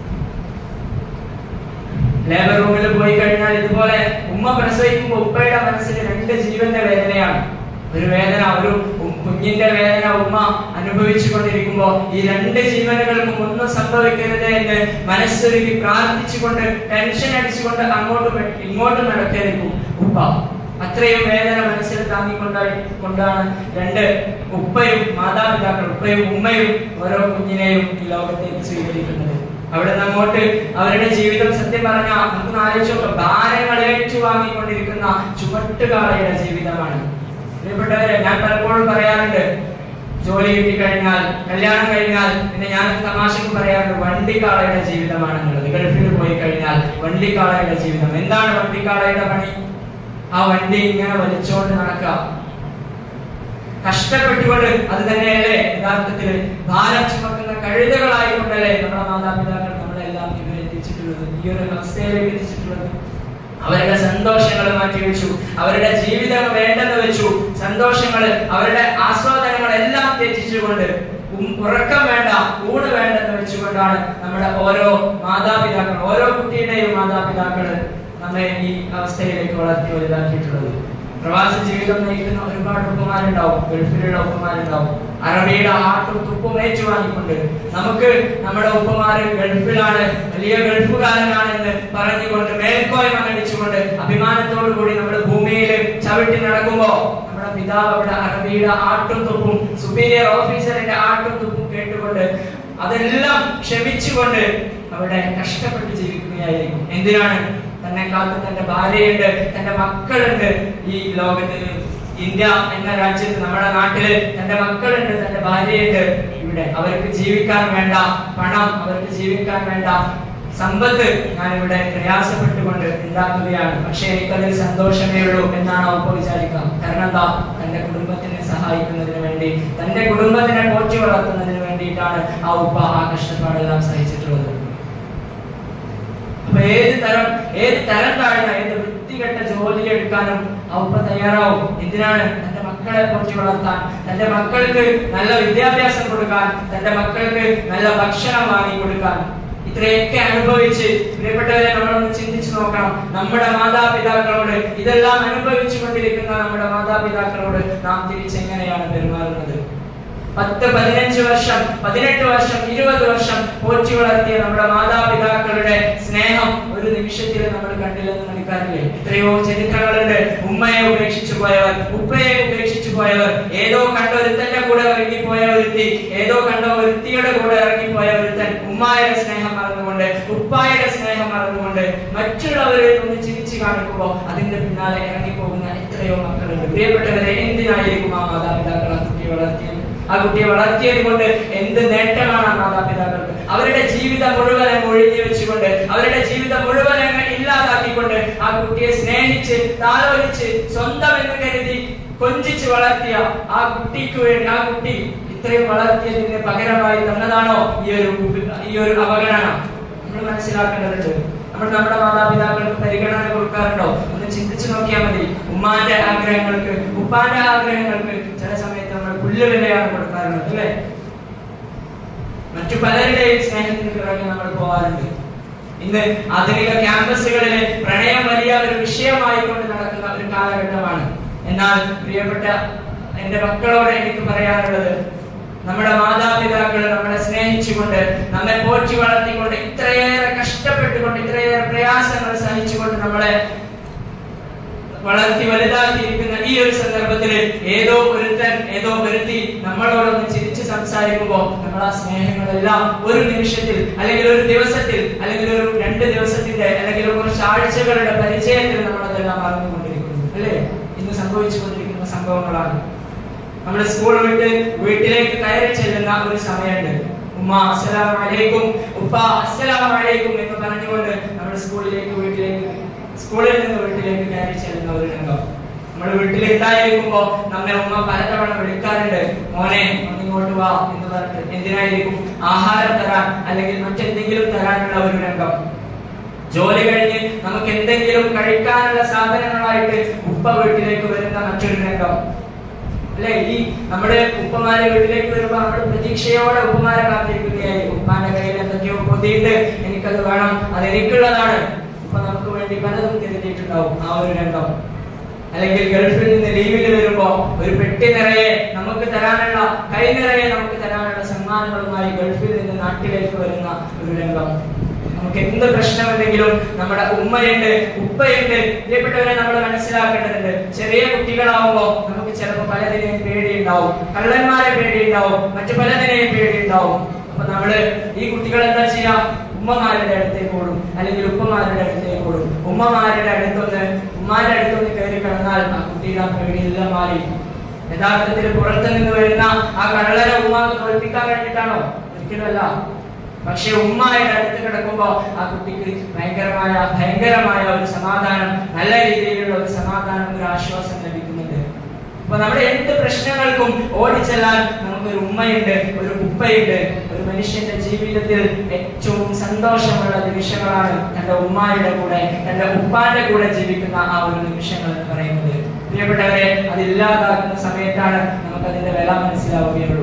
ലേബർ റൂമിൽ പോയി കഴിഞ്ഞാൽ ഇതുപോലെ ഉമ്മ പ്രസവിക്കുമ്പോൾ ഉപ്പയുടെ മനസ്സിൽ രണ്ട് ജീവന്റെ വേദനയാണ് ഒരു വേദന ഒരു ഉ- കുഞ്ഞിന്റെ വേദന ഉമ്മ അനുഭവിച്ചു കൊണ്ടിരിക്കുമ്പോ ഈ രണ്ട് ജീവനുകൾക്കും ഒന്നും സംഭവിക്കരുത് എന്ന് മനസ്സൊരുക്കി പ്രാർത്ഥിച്ചുകൊണ്ട് ടെൻഷൻ അടിച്ചുകൊണ്ട് അങ്ങോട്ടും ഇങ്ങോട്ടും നടക്കായിരിക്കും ഉപ്പ അത്രയും വേദന മനസ്സിൽ താങ്ങിക്കൊണ്ടായി കൊണ്ടാണ് രണ്ട് ഉപ്പയും മാതാപിതാക്കൾ ഉപ്പയും ഉമ്മയും ഓരോ കുഞ്ഞിനെയും ഈ ലോകത്തേക്ക് സ്വീകരിക്കുന്നത് അവിടെ നിന്ന് അങ്ങോട്ട് അവരുടെ ജീവിതം സത്യം പറഞ്ഞാൽ നമുക്ക് ആലോചിച്ച് നോക്കാം ഭാരങ്ങൾ ഏറ്റുവാങ്ങിക്കൊണ്ടിരിക്കുന്ന ചുമട്ടുകാളയുടെ ജീവിതമാണ് പ്രിയപ്പെട്ടവരെ ഞാൻ പലപ്പോഴും പറയാറുണ്ട് ജോലി കിട്ടി കഴിഞ്ഞാൽ കല്യാണം കഴിഞ്ഞാൽ പിന്നെ ഞാൻ തമാശക്ക് പറയാറുണ്ട് വണ്ടിക്കാളയുടെ ജീവിതമാണെന്നുള്ളത് ഗൾഫിൽ പോയി കഴിഞ്ഞാൽ വണ്ടിക്കാളയുടെ ജീവിതം എന്താണ് വണ്ടിക്കാളയുടെ പണി ആ വണ്ടി ഇങ്ങനെ വലിച്ചുകൊണ്ട് നടക്കുക കഷ്ടപ്പെട്ടുകൊണ്ട് അത് തന്നെയല്ലേ യഥാർത്ഥത്തിൽ ഭാരം ചുമക്കുന്ന കഴുതകളായിക്കൊണ്ടല്ലേ നമ്മുടെ മാതാപിതാക്കൾ നമ്മളെല്ലാം ഇവരെ എത്തിച്ചിട്ടുള്ളത് ഈ ഒരു അവസ്ഥയിലേക്ക് എത്തിച്ചിട്ടുള്ളത് അവരുടെ സന്തോഷങ്ങൾ മാറ്റിവെച്ചു അവരുടെ ജീവിതം വേണ്ടെന്ന് വെച്ചു സന്തോഷങ്ങൾ അവരുടെ ആസ്വാദനങ്ങൾ എല്ലാം ത്യജിച്ചുകൊണ്ട് ഉം- ഉറക്കം വേണ്ട ഊണ് വേണ്ടെന്ന് വെച്ചുകൊണ്ടാണ് നമ്മുടെ ഓരോ മാതാപിതാക്കൾ ഓരോ കുട്ടിയുടെയും മാതാപിതാക്കൾ നമ്മെ ഈ അവസ്ഥയിലേക്ക് വളർത്തി വലുതാക്കിയിട്ടുള്ളത് പ്രവാസ ജീവിതം നയിക്കുന്ന ഒരുപാട് ഉപ്പമാരുണ്ടാവും ഗൾഫിലുള്ള ഉപ്പമാരുണ്ടാവും അറബിയുടെ ആട്ടും തുപ്പും ഏറ്റുവാങ്ങിക്കൊണ്ട് നമുക്ക് നമ്മുടെ ഉപ്പമാര് ഗൾഫിലാണ് വലിയ ഗൾഫുകാരനാണെന്ന് പറഞ്ഞുകൊണ്ട് മേൽക്കോയ്മ നടിച്ചുകൊണ്ട് അഭിമാനത്തോടു കൂടി നമ്മുടെ ഭൂമിയിൽ ചവിട്ടി നടക്കുമ്പോ നമ്മുടെ പിതാവ് അവിടെ അറബിയുടെ ആട്ടും തുപ്പും സുപ്പീരിയർ ഓഫീസറിന്റെ ആട്ടും തുപ്പും കേട്ടുകൊണ്ട് അതെല്ലാം ക്ഷമിച്ചുകൊണ്ട് അവിടെ കഷ്ടപ്പെട്ട് ജീവിക്കുകയായിരിക്കും എന്തിനാണ് തന്നെ കാത്ത് തന്റെ ഭാര്യയുണ്ട് തന്റെ മക്കളുണ്ട് ഈ ലോകത്തിൽ ഇന്ത്യ എന്ന രാജ്യത്ത് നമ്മുടെ നാട്ടില് തന്റെ മക്കളുണ്ട് തന്റെ ഭാര്യയുണ്ട് ഇവിടെ അവർക്ക് ജീവിക്കാൻ വേണ്ട പണം അവർക്ക് ജീവിക്കാൻ വേണ്ട സമ്പത്ത് ഞാൻ ഇവിടെ പ്രയാസപ്പെട്ടുകൊണ്ട് ഉണ്ടാക്കുകയാണ് പക്ഷെ എനിക്കതിൽ സന്തോഷമേ ഉള്ളൂ എന്നാണ് അവപ്പ വിചാരിക്കുക കാരണം എന്താ തന്റെ കുടുംബത്തിനെ സഹായിക്കുന്നതിന് വേണ്ടി തന്റെ കുടുംബത്തിനെ പോറ്റി വളർത്തുന്നതിന് വേണ്ടിയിട്ടാണ് ആ ഉപ്പ ആ കഷ്ടപ്പാടെല്ലാം സഹിച്ചിട്ടുള്ളത് അപ്പൊ ഏത് തരം ഏത് തരം താഴ്ന്ന ഏത് വൃത്തികെട്ട ജോലി എടുക്കാനും ആ ഉപ്പ തയ്യാറാവും എന്തിനാണ് തന്റെ മക്കളെ പോറ്റി വളർത്താൻ തന്റെ മക്കൾക്ക് നല്ല വിദ്യാഭ്യാസം കൊടുക്കാൻ തന്റെ മക്കൾക്ക് നല്ല ഭക്ഷണം വാങ്ങി കൊടുക്കാൻ ഇത്രയൊക്കെ അനുഭവിച്ച് പ്രിയപ്പെട്ടവരെ നമ്മളൊന്ന് ചിന്തിച്ചു നോക്കണം നമ്മുടെ മാതാപിതാക്കളോട് ഇതെല്ലാം അനുഭവിച്ചു കൊണ്ടിരിക്കുന്ന നമ്മുടെ മാതാപിതാക്കളോട് നാം തിരിച്ചെങ്ങനെയാണ് പെരുമാറുന്നത് പത്ത് പതിനഞ്ച് വർഷം പതിനെട്ട് വർഷം ഇരുപത് വർഷം പോറ്റി വളർത്തിയ നമ്മുടെ മാതാപിതാക്കളുടെ സ്നേഹം ഒരു നിമിഷത്തിൽ നമ്മൾ കണ്ടില്ലെന്ന് നടിക്കാറില്ലേ എത്രയോ ചരിത്രങ്ങളുണ്ട് ഉമ്മയെ ഉപേക്ഷിച്ചു പോയവർ ഉപ്പയെ ഉപേക്ഷിച്ചു പോയവർ ഏതോ കണ്ട ഒരുത്തന്റെ കൂടെ ഇറങ്ങിപ്പോയ ഒരുത്തി ഏതോ കണ്ട ഒരുത്തിയുടെ കൂടെ ഇറങ്ങിപ്പോയ ഒരുത്തൻ ഉമ്മായുടെ സ്നേഹം മറന്നുകൊണ്ട് ഉപ്പായുടെ സ്നേഹം മറന്നുകൊണ്ട് മറ്റുള്ളവരെ ഒന്ന് ചിരിച്ചു കാണിക്കുമ്പോൾ അതിന്റെ പിന്നാലെ ഇറങ്ങിപ്പോകുന്ന എത്രയോ മക്കളുണ്ട് പ്രിയപ്പെട്ടവരെ എന്തിനായിരിക്കും ആ മാതാപിതാക്കൾ ആ കുട്ടിയെ വളർത്തിയത് ആ കുട്ടിയെ വളർത്തിയത് കൊണ്ട് എന്ത് നേട്ടമാണ് ആ മാതാപിതാക്കൾക്ക് അവരുടെ ജീവിതം മുഴുവൻ അങ്ങ് ഒഴിഞ്ഞു വെച്ചുകൊണ്ട് അവരുടെ ജീവിതം മുഴുവൻ അങ്ങ് ഇല്ലാതാക്കിക്കൊണ്ട് ആ കുട്ടിയെ സ്നേഹിച്ച് താലോലിച്ച് സ്വന്തം എന്ന് കരുതി കൊഞ്ചിച്ച് വളർത്തിയ ആ കുട്ടിക്ക് വേണ്ടി ആ കുട്ടി ഇത്രയും വളർത്തിയതിന് പകരമായി തന്നതാണോ ഈ ഒരു ഈ ഒരു അവഗണന നമ്മൾ മനസ്സിലാക്കേണ്ടതുണ്ട് നമ്മൾ നമ്മുടെ മാതാപിതാക്കൾക്ക് പരിഗണന കൊടുക്കാറുണ്ടോ ഒന്ന് ചിന്തിച്ചു നോക്കിയാൽ മതി ഉമ്മാന്റെ ആഗ്രഹങ്ങൾക്ക് ഉപ്പാന്റെ ആഗ്രഹങ്ങൾക്ക് ചില സമയത്ത് നമ്മൾ പുല്ലുവിലയാണ് കൊടുക്കാറുള്ളത് അല്ലേ മറ്റു പലരുടെയും സ്നേഹത്തിന് പിറകെ നമ്മൾ പോകാറുണ്ട് ഇന്ന് ആധുനിക ക്യാമ്പസുകളിലെ പ്രണയം വലിയ ഒരു വിഷയമായി കൊണ്ട് നടക്കുന്ന ഒരു കാലഘട്ടമാണ് എന്നാൽ പ്രിയപ്പെട്ട എന്റെ മക്കളോട് എനിക്ക് പറയാനുള്ളത് നമ്മുടെ മാതാപിതാക്കൾ നമ്മളെ സ്നേഹിച്ചുകൊണ്ട് നമ്മെ പോറ്റി വളർത്തിക്കൊണ്ട് ഇത്രയേറെ കഷ്ടപ്പെട്ടുകൊണ്ട് ഇത്രയേറെ പ്രയാസങ്ങൾ സഹിച്ചുകൊണ്ട് നമ്മളെ വളർത്തി വലുതാക്കിയിരിക്കുന്ന ഈ ഒരു സന്ദർഭത്തിൽ ഏതോ ഒരുത്തൻ ഏതോ ഒരുത്തി നമ്മളോടൊന്ന് ചിരിച്ച് സംസാരിക്കുമ്പോൾ നമ്മൾ ആ സ്നേഹങ്ങളെല്ലാം ഒരു നിമിഷത്തിൽ അല്ലെങ്കിൽ ഒരു ദിവസത്തിൽ അല്ലെങ്കിൽ ഒരു രണ്ട് ദിവസത്തിന്റെ അല്ലെങ്കിൽ കുറച്ച് ആഴ്ചകളുടെ പരിചയത്തിൽ നമ്മളതെല്ലാം മറന്നുകൊണ്ടിരിക്കുന്നു അല്ലേ ഇന്ന് സംഭവിച്ചുകൊണ്ടിരിക്കുന്ന സംഭവങ്ങളാണ് നമ്മൾ സ്കൂൾ വിട്ട് വീട്ടിലേക്ക് കയറി ചെല്ലുന്ന ഒരു സമയമുണ്ട് ഉമ്മ അസ്സലാമു അലൈക്കും ഉപ്പ അസ്സലാമു അലൈക്കും എന്ന് പറഞ്ഞുകൊണ്ട് നമ്മൾ സ്കൂളിലേക്ക് വീട്ടിലേക്ക് സ്കൂളിൽ നിന്ന് വീട്ടിലേക്ക് കയറി ചെല്ലുന്ന ഒരു രംഗം നമ്മൾ വീട്ടിൽ ഉണ്ടായിരിക്കുമ്പോ നമ്മെ ഉമ്മ പലതവണ വിളിക്കാറുണ്ട് മോനെ ഒന്ന് ഇങ്ങോട്ട് വാ എന്ന് പറഞ്ഞിട്ട് എന്തിനായിരിക്കും ആഹാരം തരാൻ അല്ലെങ്കിൽ മറ്റെന്തെങ്കിലും തരാനുള്ള ഒരു രംഗം ജോലി കഴിഞ്ഞ് നമുക്ക് എന്തെങ്കിലും കഴിക്കാനുള്ള സാധനങ്ങളായിട്ട് ഉപ്പ വീട്ടിലേക്ക് വരുന്ന മറ്റൊരു രംഗം അല്ലെ ഈ നമ്മുടെ ഉപ്പമാരെ വീട്ടിലേക്ക് വരുമ്പോ നമ്മൾ പ്രതീക്ഷയോടെ ഉപ്പമാരെ കാത്തിരിക്കുകയായി ഉപ്പാന്റെ കയ്യിൽ എന്തൊക്കെയോ പൊതിയിട്ട് എനിക്കത് വേണം അത് എനിക്കുള്ളതാണ് ഉപ്പ നമുക്ക് വേണ്ടി പലതും കരുതിയിട്ടുണ്ടാവും ആ ഒരു രംഗം അല്ലെങ്കിൽ ഗൾഫിൽ നിന്ന് ലീവിൽ വരുമ്പോ ഒരു പെട്ടി നിറയെ നമുക്ക് തരാനുള്ള കൈ നിറയെ നമുക്ക് തരാനുള്ള സമ്മാനങ്ങളുമായി ഗൾഫിൽ നിന്ന് നാട്ടിലേക്ക് വരുന്ന ഒരു രംഗം നമുക്ക് എന്ത് പ്രശ്നമുണ്ടെങ്കിലും നമ്മുടെ ഉമ്മയുണ്ട് ഉപ്പയുണ്ട് പ്രിയപ്പെട്ടവരെ നമ്മൾ മനസ്സിലാക്കേണ്ടതുണ്ട് ചെറിയ കുട്ടികളാവുമ്പോ നമുക്ക് ചിലപ്പോൾ പലതിനെയും പേടിയുണ്ടാവും കള്ളന്മാരെ പേടിയുണ്ടാവും മറ്റു പലതിനെയും പേടിയുണ്ടാവും അപ്പൊ നമ്മള് ഈ കുട്ടികൾ എന്താ ചെയ്യാ ഉമ്മമാരുടെ അടുത്തേക്ക് ഓടും അല്ലെങ്കിൽ ഉപ്പമാരുടെ അടുത്തേക്ക് ഓടും ഉമ്മമാരുടെ അടുത്തൊന്ന് ഉമ്മാരുടെ അടുത്തൊന്ന് കയറി കിടന്നാൽ ആ കുട്ടിയുടെ ആ പേടിയെല്ലാം മാറി യഥാർത്ഥത്തിൽ പുറത്തു നിന്ന് വരുന്ന ആ കള്ളനെ ഉമ്മാക്ക് തോൽപ്പിക്കാൻ വേണ്ടിയിട്ടാണോ ഒരിക്കലുമല്ല പക്ഷെ ഉമ്മായുടെ അടുത്ത് കിടക്കുമ്പോ ആ കുട്ടിക്ക് ഭയങ്കരമായ ഭയങ്കരമായ ഒരു സമാധാനം നല്ല രീതിയിലുള്ള ഒരു സമാധാനം ഒരു ആശ്വാസം ലഭിക്കുന്നുണ്ട് അപ്പൊ നമ്മുടെ എന്ത് പ്രശ്നങ്ങൾക്കും ഓടിച്ചെല്ലാൻ നമുക്കൊരു ഉമ്മയുണ്ട് ഒരു ഉപ്പയുണ്ട് ഒരു മനുഷ്യന്റെ ജീവിതത്തിൽ ഏറ്റവും സന്തോഷമുള്ള നിമിഷങ്ങളാണ് തന്റെ ഉമ്മായുടെ കൂടെ തന്റെ ഉപ്പാന്റെ കൂടെ ജീവിക്കുന്ന ആ ഒരു നിമിഷങ്ങൾ എന്ന് പറയുന്നത് പ്രിയപ്പെട്ടവരെ അതില്ലാതാക്കുന്ന സമയത്താണ് നമുക്ക് അതിന്റെ വില മനസ്സിലാവുകയുള്ളൂ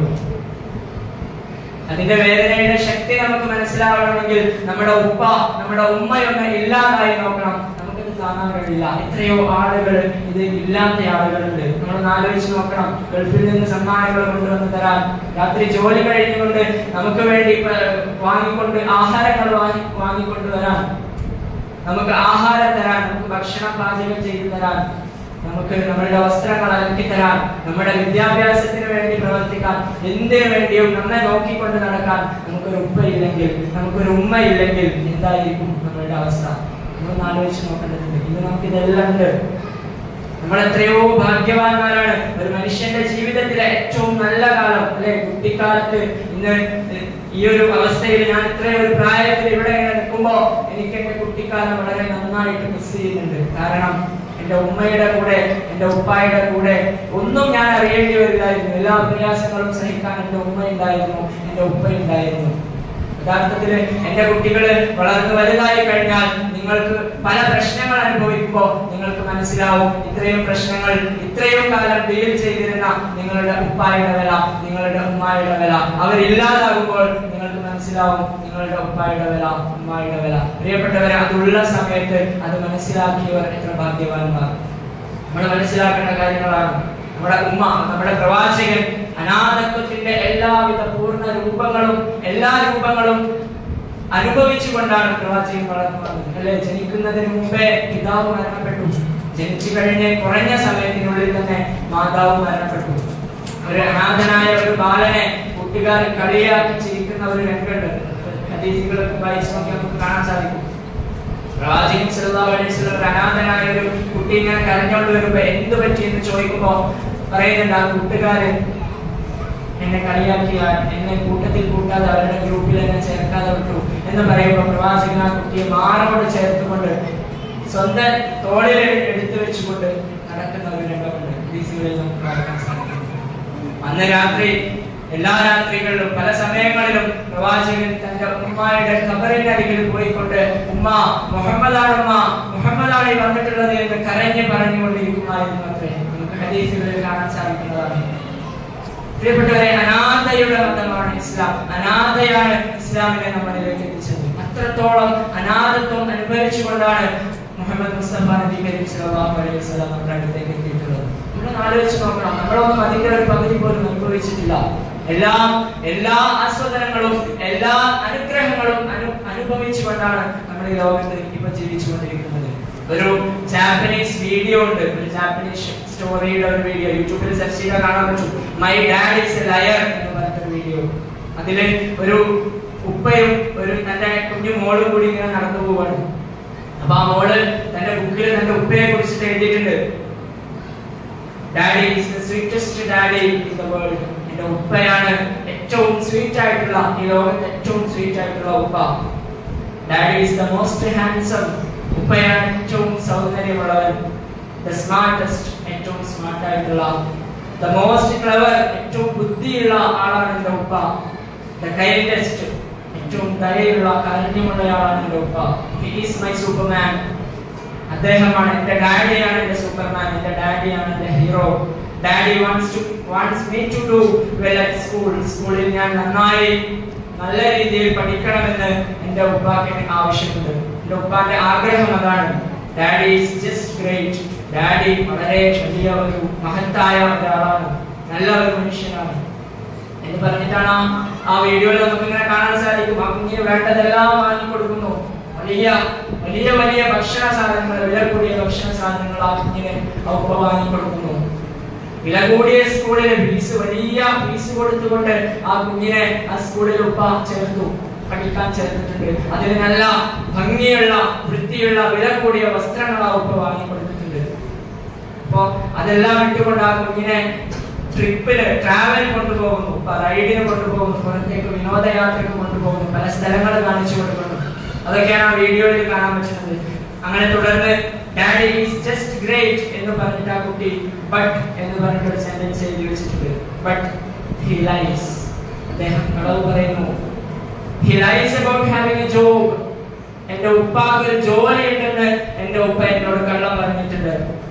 അതിന്റെ വേദനയുടെ ശക്തി നമുക്ക് മനസ്സിലാവണമെങ്കിൽ നമ്മുടെ ഉപ്പ നമ്മുടെ ഉമ്മയൊന്ന് ഇല്ലാതായി നോക്കണം നമുക്കിത് കാണാൻ കഴിയില്ല എത്രയോ ആളുകൾ ഇത് ഇല്ലാത്ത ആളുകളുണ്ട് നമ്മളൊന്ന് ആലോചിച്ച് നോക്കണം ഗൾഫിൽ നിന്ന് സമ്മാനങ്ങൾ കൊണ്ടുവന്ന് തരാൻ രാത്രി ജോലി കഴിഞ്ഞുകൊണ്ട് നമുക്ക് വേണ്ടി പ- വാങ്ങിക്കൊണ്ട് ആഹാരങ്ങൾ വാങ്ങി വാങ്ങിക്കൊണ്ട് വരാൻ നമുക്ക് ആഹാരം തരാൻ നമുക്ക് ഭക്ഷണം പാചകം ചെയ്തു തരാൻ നമുക്ക് നമ്മളുടെ വസ്ത്രങ്ങൾ അലക്കി തരാൻ നമ്മുടെ വിദ്യാഭ്യാസത്തിന് വേണ്ടി പ്രവർത്തിക്കാൻ എന്തിനു വേണ്ടിയും നമ്മെ നോക്കിക്കൊണ്ട് നടക്കാൻ നമുക്കൊരു ഉപ്പയില്ലെങ്കിൽ നമുക്കൊരു ഉമ്മ ഇല്ലെങ്കിൽ എന്തായിരിക്കും നമ്മളുടെ അവസ്ഥ നമ്മളൊന്ന് ആലോചിച്ച് നോക്കേണ്ടതുണ്ട് ഇന്ന് നമുക്ക് ഇതെല്ലാം ഉണ്ട് നമ്മൾ എത്രയോ ഭാഗ്യവാന്മാരാണ് ഒരു മനുഷ്യന്റെ ജീവിതത്തിലെ ഏറ്റവും നല്ല കാലം അല്ലെ കുട്ടിക്കാലത്ത് ഇന്ന് ഈ ഒരു അവസ്ഥയിൽ ഞാൻ ഇത്രയും ഒരു പ്രായത്തിൽ ഇവിടെ ഇങ്ങനെ നിൽക്കുമ്പോ എനിക്ക് എന്റെ കുട്ടിക്കാലം വളരെ നന്നായിട്ട് മിസ് ചെയ്യുന്നുണ്ട് കാരണം എന്റെ ഉമ്മയുടെ കൂടെ എന്റെ ഉപ്പായുടെ കൂടെ ഒന്നും ഞാൻ അറിയേണ്ടി വരില്ലായിരുന്നു എല്ലാ പ്രയാസങ്ങളും സഹിക്കാൻ എന്റെ ഉമ്മ ഉണ്ടായിരുന്നു എന്റെ ഉപ്പ ഉണ്ടായിരുന്നു യഥാർത്ഥത്തിൽ എന്റെ കുട്ടികള് വളർന്നു വലുതായി കഴിഞ്ഞാൽ നിങ്ങൾക്ക് പല പ്രശ്നങ്ങൾ അനുഭവിക്കുമ്പോൾ നിങ്ങൾക്ക് മനസ്സിലാവും ഇത്രയും പ്രശ്നങ്ങൾ ഇത്രയും കാലം ഡീൽ ചെയ്തിരുന്ന നിങ്ങളുടെ ഉപ്പായുടെ വില നിങ്ങളുടെ ഉമ്മായുടെ വില അവരില്ലാതാകുമ്പോൾ നിങ്ങൾക്ക് മനസ്സിലാവും നിങ്ങളുടെ ഉപ്പായുടെ വില ഉമ്മായുടെ വില പ്രിയപ്പെട്ടവരെ അതുള്ള സമയത്ത് അത് മനസ്സിലാക്കിയവർ എത്ര ഭാഗ്യവാന്മാർ നമ്മൾ മനസ്സിലാക്കേണ്ട കാര്യങ്ങളാണ് നമ്മുടെ ഉമ്മ നമ്മുടെ പ്രവാചകൻ അനാഥത്വത്തിന്റെ എല്ലാവിധ പൂർണ്ണ രൂപങ്ങളും എല്ലാ രൂപങ്ങളും അനുഭവിച്ചുകൊണ്ടാണ് പ്രവാചകൻ വളർന്നു വന്നത് അല്ലെ ജനിക്കുന്നതിന് മുമ്പേ പിതാവ് മരണപ്പെട്ടു ജനിച്ചു കഴിഞ്ഞ് കുറഞ്ഞ സമയത്തിനുള്ളിൽ തന്നെ മാതാവ് മരണപ്പെട്ടു ഒരു അനാഥനായ ഒരു ബാലനെ കൂട്ടുകാർ കളിയാക്കി ചിരിക്കുന്ന ഒരു രംഗമുണ്ട് ഹദീസുകളൊക്കെ വായിച്ചു നോക്കി നമുക്ക് കാണാൻ സാധിക്കും പ്രവാചകൻ സല്ലല്ലാഹു അലൈഹി വസല്ലം ഒരു അനാഥനായ ഒരു കുട്ടി ഇങ്ങനെ കരഞ്ഞോണ്ട് വരുമ്പോ എന്ത് പറ്റി എന്ന് ചോദിക്കുമ്പോ പറയുന്നുണ്ട് ആ കൂട്ടുകാരൻ എന്നെ കളിയാക്കിയാൽ എന്നെ കൂട്ടത്തിൽ കൂട്ടാതെ അവരുടെ ഗ്രൂപ്പിൽ എന്നെ ചേർക്കാതെ വിട്ടു എന്ന് പറയുമ്പോൾ പ്രവാചകൻ ആ കുട്ടിയെ മാറോട് ചേർത്തുകൊണ്ട് സ്വന്തം തോളിൽ എടുത്തു വെച്ചുകൊണ്ട് നടക്കുന്ന ഒരു രംഗമുണ്ട് ഹദീസുകളിൽ നമുക്ക് കാണാൻ സാധിക്കും അന്ന് രാത്രി എല്ലാ രാത്രികളിലും പല സമയങ്ങളിലും പ്രവാചകൻ തന്റെ ഉമ്മായുടെ ഖബറിന്റെ അരികിൽ പോയിക്കൊണ്ട് ഉമ്മ മുഹമ്മദാണ് ഉമ്മ മുഹമ്മദാണ് ഈ വന്നിട്ടുള്ളത് എന്ന് കരഞ്ഞ് പറഞ്ഞുകൊണ്ടിരിക്കുമായിരുന്നു അത്രേ നമുക്ക് ഹദീസുകളിൽ കാണാൻ സാധിക്കുന്നതാണ് പ്രിയപ്പെട്ടവരെ അനാഥയുടെ മതമാണ് ഇസ്ലാം അനാഥയാണ് ഇസ്ലാമിനെ നമ്മളിലേക്ക് എത്തിച്ചത് അത്രത്തോളം അനാഥത്വം അനുഭവിച്ചുകൊണ്ടാണ് മുഹമ്മദ് മുസ്തഫ നബി കരീം സല്ലല്ലാഹു അലൈഹി വസല്ലം നമ്മുടെ അടുത്തേക്ക് എത്തിയിട്ടുള്ളത് നമ്മളൊന്ന് ആലോചിച്ച് നോക്കണം നമ്മളൊന്നും അതിന്റെ ഒരു പകുതി പോലും അനുഭവിച്ചിട്ടില്ല എല്ലാ എല്ലാ ആസ്വാദനങ്ങളും എല്ലാ അനുഗ്രഹങ്ങളും അനു അനുഭവിച്ചുകൊണ്ടാണ് നമ്മൾ ഈ ലോകത്ത് ഇപ്പൊ ജീവിച്ചുകൊണ്ടിരിക്കുന്നത് ഒരു ജാപ്പനീസ് വീഡിയോ ഉണ്ട് ഒരു ജാപ്പനീസ് സ്റ്റോറിയുടെ ഒരു വീഡിയോ യൂട്യൂബിൽ സെർച്ച് ചെയ്താൽ കാണാൻ പറ്റും my dad is a liar എന്ന് പറഞ്ഞൊരു വീഡിയോ അതില് ഒരു ഉപ്പയും ഒരു തന്റെ കുഞ്ഞു മോളും കൂടി ഇങ്ങനെ നടന്നു പോവാണ് അപ്പൊ ആ മോള് തന്റെ ബുക്കിൽ തന്റെ ഉപ്പയെ കുറിച്ചിട്ട് എഴുതിയിട്ടുണ്ട് daddy is the sweetest daddy in the world എന്റെ ഉപ്പയാണ് ഏറ്റവും സ്വീറ്റ് ആയിട്ടുള്ള ഈ ലോകത്ത് ഏറ്റവും സ്വീറ്റ് ആയിട്ടുള്ള ഉപ്പ daddy is the most handsome ഉപ്പയാണ് ഏറ്റവും സൗന്ദര്യമുള്ളവൻ ദ സ്മാർട്ടസ്റ്റ് ഏറ്റവും സ്മാർട്ട് ആയിട്ടുള്ള ദ മോസ്റ്റ് ക്ലവർ ഏറ്റവും ബുദ്ധിയുള്ള ആളാണ് എന്റെ ഉപ്പ ദ കൈൻഡസ്റ്റ് ഏറ്റവും ദയയുള്ള കാരുണ്യമുള്ളയാളാണ് എന്റെ ഉപ്പ ഹി ഈസ് മൈ സൂപ്പർമാൻ അദ്ദേഹമാണ് എന്റെ ഡാഡിയാണ് എന്റെ സൂപ്പർമാൻ എന്റെ ഡാഡിയാണ് എന്റെ hero daddy wants to wants me to do well at school സ്കൂളിൽ ഞാൻ നന്നായി നല്ല രീതിയിൽ പഠിക്കണമെന്ന് എന്റെ ഉപ്പാക്ക് ആവശ്യമുണ്ട് എന്റെ ഉപ്പാന്റെ ആഗ്രഹം അതാണ് daddy is just great daddy വളരെ വലിയ ഒരു മഹത്തായ ഒരാളാണ് നല്ല ഒരു മനുഷ്യനാണ് എന്ന് പറഞ്ഞിട്ടാണ് ആ- ആ വീഡിയോയിൽ നമുക്ക് ഇങ്ങനെ കാണാൻ സാധിക്കും ആ കുഞ്ഞിന് വേണ്ടതെല്ലാം വാങ്ങി കൊടുക്കുന്നു വലിയ വലിയ വലിയ ഭക്ഷണ സാധനങ്ങൾ വില കൂടിയ ഭക്ഷണ സാധനങ്ങൾ ആ കുഞ്ഞിന് ആ ഉപ്പ വാങ്ങി കൊടുക്കുന്നു വില കൂടിയ സ്കൂളിൽ ഫീസ് വലിയ ഫീസ് കൊടുത്തുകൊണ്ട് ആ കുഞ്ഞിനെ ആ സ്കൂളിൽ ഉപ്പ ചേർത്തു പഠിക്കാൻ ചേർത്തിട്ടുണ്ട് അതിന് നല്ല ഭംഗിയുള്ള വൃത്തിയുള്ള വില കൂടിയ വസ്ത്രങ്ങൾ ആ ഉപ്പ വാങ്ങി കൊടുത്തിട്ടുണ്ട് അപ്പോ അതെല്ലാം ഇട്ടുകൊണ്ട് ആ കുഞ്ഞിനെ ട്രിപ്പിന് ട്രാവൽ കൊണ്ടുപോകുന്നു ഇപ്പൊ റൈഡിന് കൊണ്ടുപോകുന്നു പുറത്തേക്ക് വിനോദയാത്രയ്ക്ക് കൊണ്ടുപോകുന്നു പല സ്ഥലങ്ങൾ കാണിച്ചു കൊടുക്കുന്നു അതൊക്കെയാണ് ആ വീഡിയോയിൽ കാണാൻ പറ്റുന്നത് അങ്ങനെ തുടർന്ന് ഡാഡി ഈസ് ജസ്റ്റ് ഗ്രേറ്റ് എന്ന് പറഞ്ഞിട്ട് ആ കുട്ടി ബട്ട് എന്ന് പറഞ്ഞിട്ട് ഒരു സെന്റൻസ് എഴുതി വെച്ചിട്ടുണ്ട് ബട്ട് ഹി ലൈസ് അദ്ദേഹം കളവ് പറയുന്നു he lies about having a job എന്റെ ഉപ്പാക്ക് ഒരു ജോലി ഉണ്ടെന്ന് എന്റെ ഉപ്പ എന്നോട് കള്ളം പറഞ്ഞിട്ടുണ്ട്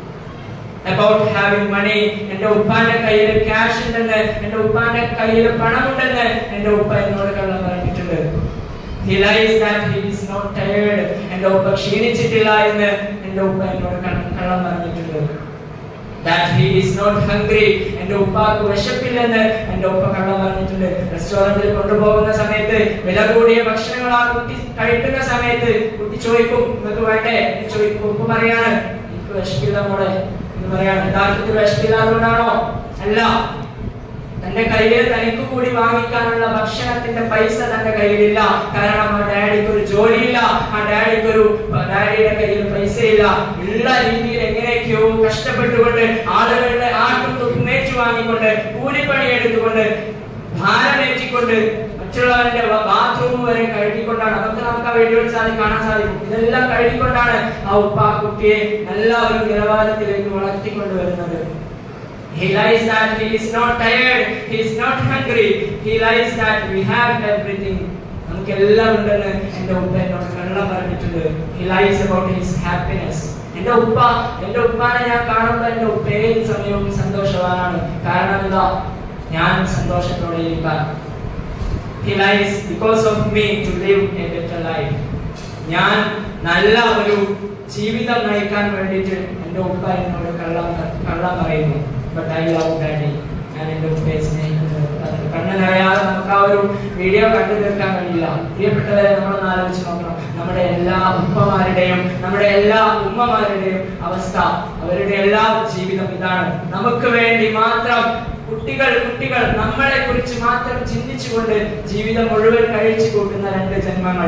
അബൌട്ട് ഹാവിംഗ് മണി എന്റെ ഉപ്പാന്റെ കയ്യിൽ ക്യാഷ് ഉണ്ടെന്ന് എന്റെ ഉപ്പാന്റെ കയ്യിൽ പണമുണ്ടെന്ന് എന്റെ ഉപ്പ എന്നോട് കള്ളം പറഞ്ഞിട്ടുണ്ട് He lies that he is not tired. എന്റെ ഉപ്പ ക്ഷീണിച്ചിട്ടില്ല എന്ന് എന്റെ ഉപ്പ എന്നോട് കള്ളം കള്ളം പറഞ്ഞിട്ടുണ്ട് that he is not hungry എന്റെ ഉപ്പാക്ക് വിശപ്പില്ലെന്ന് എന്റെ ഉപ്പ കള്ളം പറഞ്ഞിട്ടുണ്ട് റെസ്റ്റോറന്റിൽ കൊണ്ടുപോകുന്ന സമയത്ത് വില കൂടിയ ഭക്ഷണങ്ങൾ ആ കുട്ടി കഴിക്കുന്ന സമയത്ത് കുട്ടി ചോദിക്കും നിങ്ങൾക്ക് വേണ്ടേ എന്ന് ചോദിക്കും ഉപ്പ പറയാണ് എനിക്ക് വിശപ്പില്ല മോളെ എന്ന് പറയാണ് യഥാർത്ഥത്തിൽ വിശപ്പില്ലാത്തതുകൊണ്ടാണോ അല്ല തന്റെ കയ്യിൽ തനിക്ക് കൂടി വാങ്ങിക്കാനുള്ള ഭക്ഷണത്തിന്റെ പൈസ തന്റെ കയ്യിലില്ല കാരണം ആ ഡാഡിക്ക് ഒരു ജോലിയില്ല ആ ഡാഡിക്ക് ഒരു ഡാഡിയുടെ കയ്യിൽ പൈസയില്ല ഉള്ള രീതിയിൽ എങ്ങനെയൊക്കെയോ കഷ്ടപ്പെട്ടുകൊണ്ട് ആളുകളുടെ ആട്ടും തുപ്പും മേച്ചു വാങ്ങിക്കൊണ്ട് കൂലിപ്പണി എടുത്തുകൊണ്ട് ഭാരമേറ്റിക്കൊണ്ട് മറ്റുള്ളവരുടെ ബാത്റൂം വരെ കഴുകിക്കൊണ്ടാണ് അതൊക്കെ നമുക്ക് ആ വീഡിയോയിൽ സാധി കാണാൻ സാധിക്കും ഇതെല്ലാം കഴുകിക്കൊണ്ടാണ് ആ ഉപ്പ ആ കുട്ടിയെ നല്ല ഒരു നിലവാരത്തിലേക്ക് വളർത്തിക്കൊണ്ടുവരുന്നത് He lies that he is not tired, he is not hungry. He lies that we have everything. നമുക്ക് എല്ലാം ഉണ്ടെന്ന് എന്റെ ഉപ്പ എന്നോട് കള്ളം പറഞ്ഞിട്ടുണ്ട് he lies about his happiness എന്റെ ഉപ്പ എന്റെ ഉപ്പാനെ ഞാൻ കാണുമ്പോൾ എന്റെ ഉപ്പ ഏത് സമയവും സന്തോഷവാനാണ് കാരണം എന്താ ഞാൻ സന്തോഷത്തോടെ ഇരിക്കാൻ he lies because of me to live a better life ഞാൻ നല്ല ഒരു ജീവിതം നയിക്കാൻ വേണ്ടിയിട്ട് എന്റെ ഉപ്പ എന്നോട് കള്ളം കള്ളം പറയുന്നു ബട്ട് ഐ ലവ് ഡാഡി ഞാൻ എന്റെ ഉപ്പയെ സ്നേഹിക്കുന്നത് കണ്ണ് നിറയാതെ നമുക്ക് ആ ഒരു വീഡിയോ കണ്ടു തീർക്കാൻ കഴിയില്ല പ്രിയപ്പെട്ടവരെ നമ്മളൊന്ന് ആലോചിച്ച് നോക്കണം നമ്മുടെ എല്ലാ ഉപ്പമാരുടെയും നമ്മുടെ എല്ലാ ഉമ്മമാരുടെയും അവസ്ഥ അവരുടെ എല്ലാ ജീവിതം ഇതാണ് നമുക്ക് വേണ്ടി മാത്രം കുട്ടികൾ കുട്ടികൾ നമ്മളെ കുറിച്ച് മാത്രം ചിന്തിച്ചുകൊണ്ട് ജീവിതം മുഴുവൻ കഴിച്ചു കൂട്ടുന്ന രണ്ട് ജന്മങ്ങൾ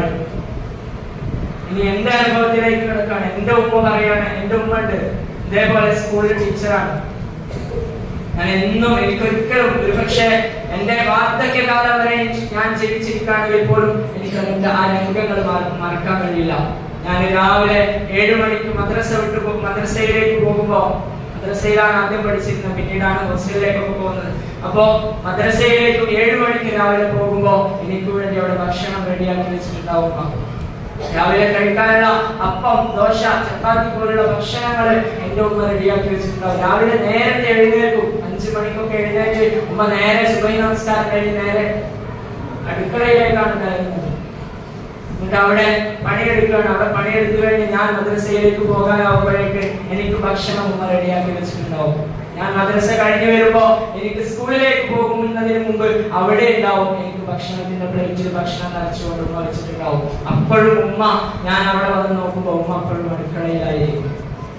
ഇനി എന്റെ അനുഭവത്തിലേക്ക് കിടക്കാണ് എന്റെ ഉമ്മ പറയാണ് എന്റെ ഉമ്മ ഉണ്ട് ഇതേപോലെ സ്കൂളിൽ ടീച്ചറാണ് ഞാൻ എന്നും എനിക്കൊരിക്കലും ഒരുപക്ഷെ എന്റെ വാർദ്ധക്യകാലം വരെ ഞാൻ ജീവിച്ചിരിക്കുകയാണെങ്കിൽ പോലും എനിക്ക് അതിന്റെ ആ രംഗങ്ങൾ മറ- മറക്കാൻ കഴിയില്ല ഞാൻ രാവിലെ ഏഴു മണിക്ക് മദ്രസ വിട്ട് പോ- മദ്രസയിലേക്ക് പോകുമ്പോ മദ്രസയിലാണ് ആദ്യം പഠിച്ചിരുന്നത് പിന്നീടാണ് ഹോസ്റ്റലിലേക്കൊക്കെ പോകുന്നത് അപ്പോ മദ്രസയിലേക്ക് ഏഴു മണിക്ക് രാവിലെ പോകുമ്പോ എനിക്ക് വേണ്ടി അവിടെ ഭക്ഷണം റെഡിയാക്കി വെച്ചിട്ടുണ്ടാവും അമ്മ. രാവിലെ കഴിക്കാനുള്ള അപ്പം ദോശ ചപ്പാത്തി പോലുള്ള ഭക്ഷണങ്ങൾ എന്റെ ഉമ്മ റെഡിയാക്കി വെച്ചിട്ടുണ്ടാവും രാവിലെ നേരത്തെ എഴുന്നേൽക്കും അഞ്ചു മണിക്കൊക്കെ എഴുന്നേറ്റ് ഉമ്മ നേരെ സുബൈ നമസ്കാരം കഴിഞ്ഞ് നേരെ അടുക്കളയിലേക്കാണ് കയറുന്നത് എന്നിട്ട് അവിടെ പണിയെടുക്കുകയാണ് അവിടെ പണിയെടുത്തു കഴിഞ്ഞ് ഞാൻ മദ്രസയിലേക്ക് പോകാനാവുമ്പോഴേക്ക് എനിക്ക് ഭക്ഷണം ഉമ്മ റെഡിയാക്കി വെച്ചിട്ടുണ്ടാവും ഞാൻ മദ്രസ കഴിഞ്ഞു വരുമ്പോ എനിക്ക് സ്കൂളിലേക്ക് പോകുന്നതിന് മുമ്പ് അവിടെ ഉണ്ടാവും എനിക്ക് ഭക്ഷണത്തിന്റെ പ്ലേറ്റിൽ ഭക്ഷണം നിറച്ചുകൊണ്ട് ഉമ്മ വെച്ചിട്ടുണ്ടാവും അപ്പോഴും ഉമ്മ ഞാൻ അവിടെ വന്ന് നോക്കുമ്പോ ഉമ്മ അപ്പോഴും അടുക്കളയിലായിരിക്കും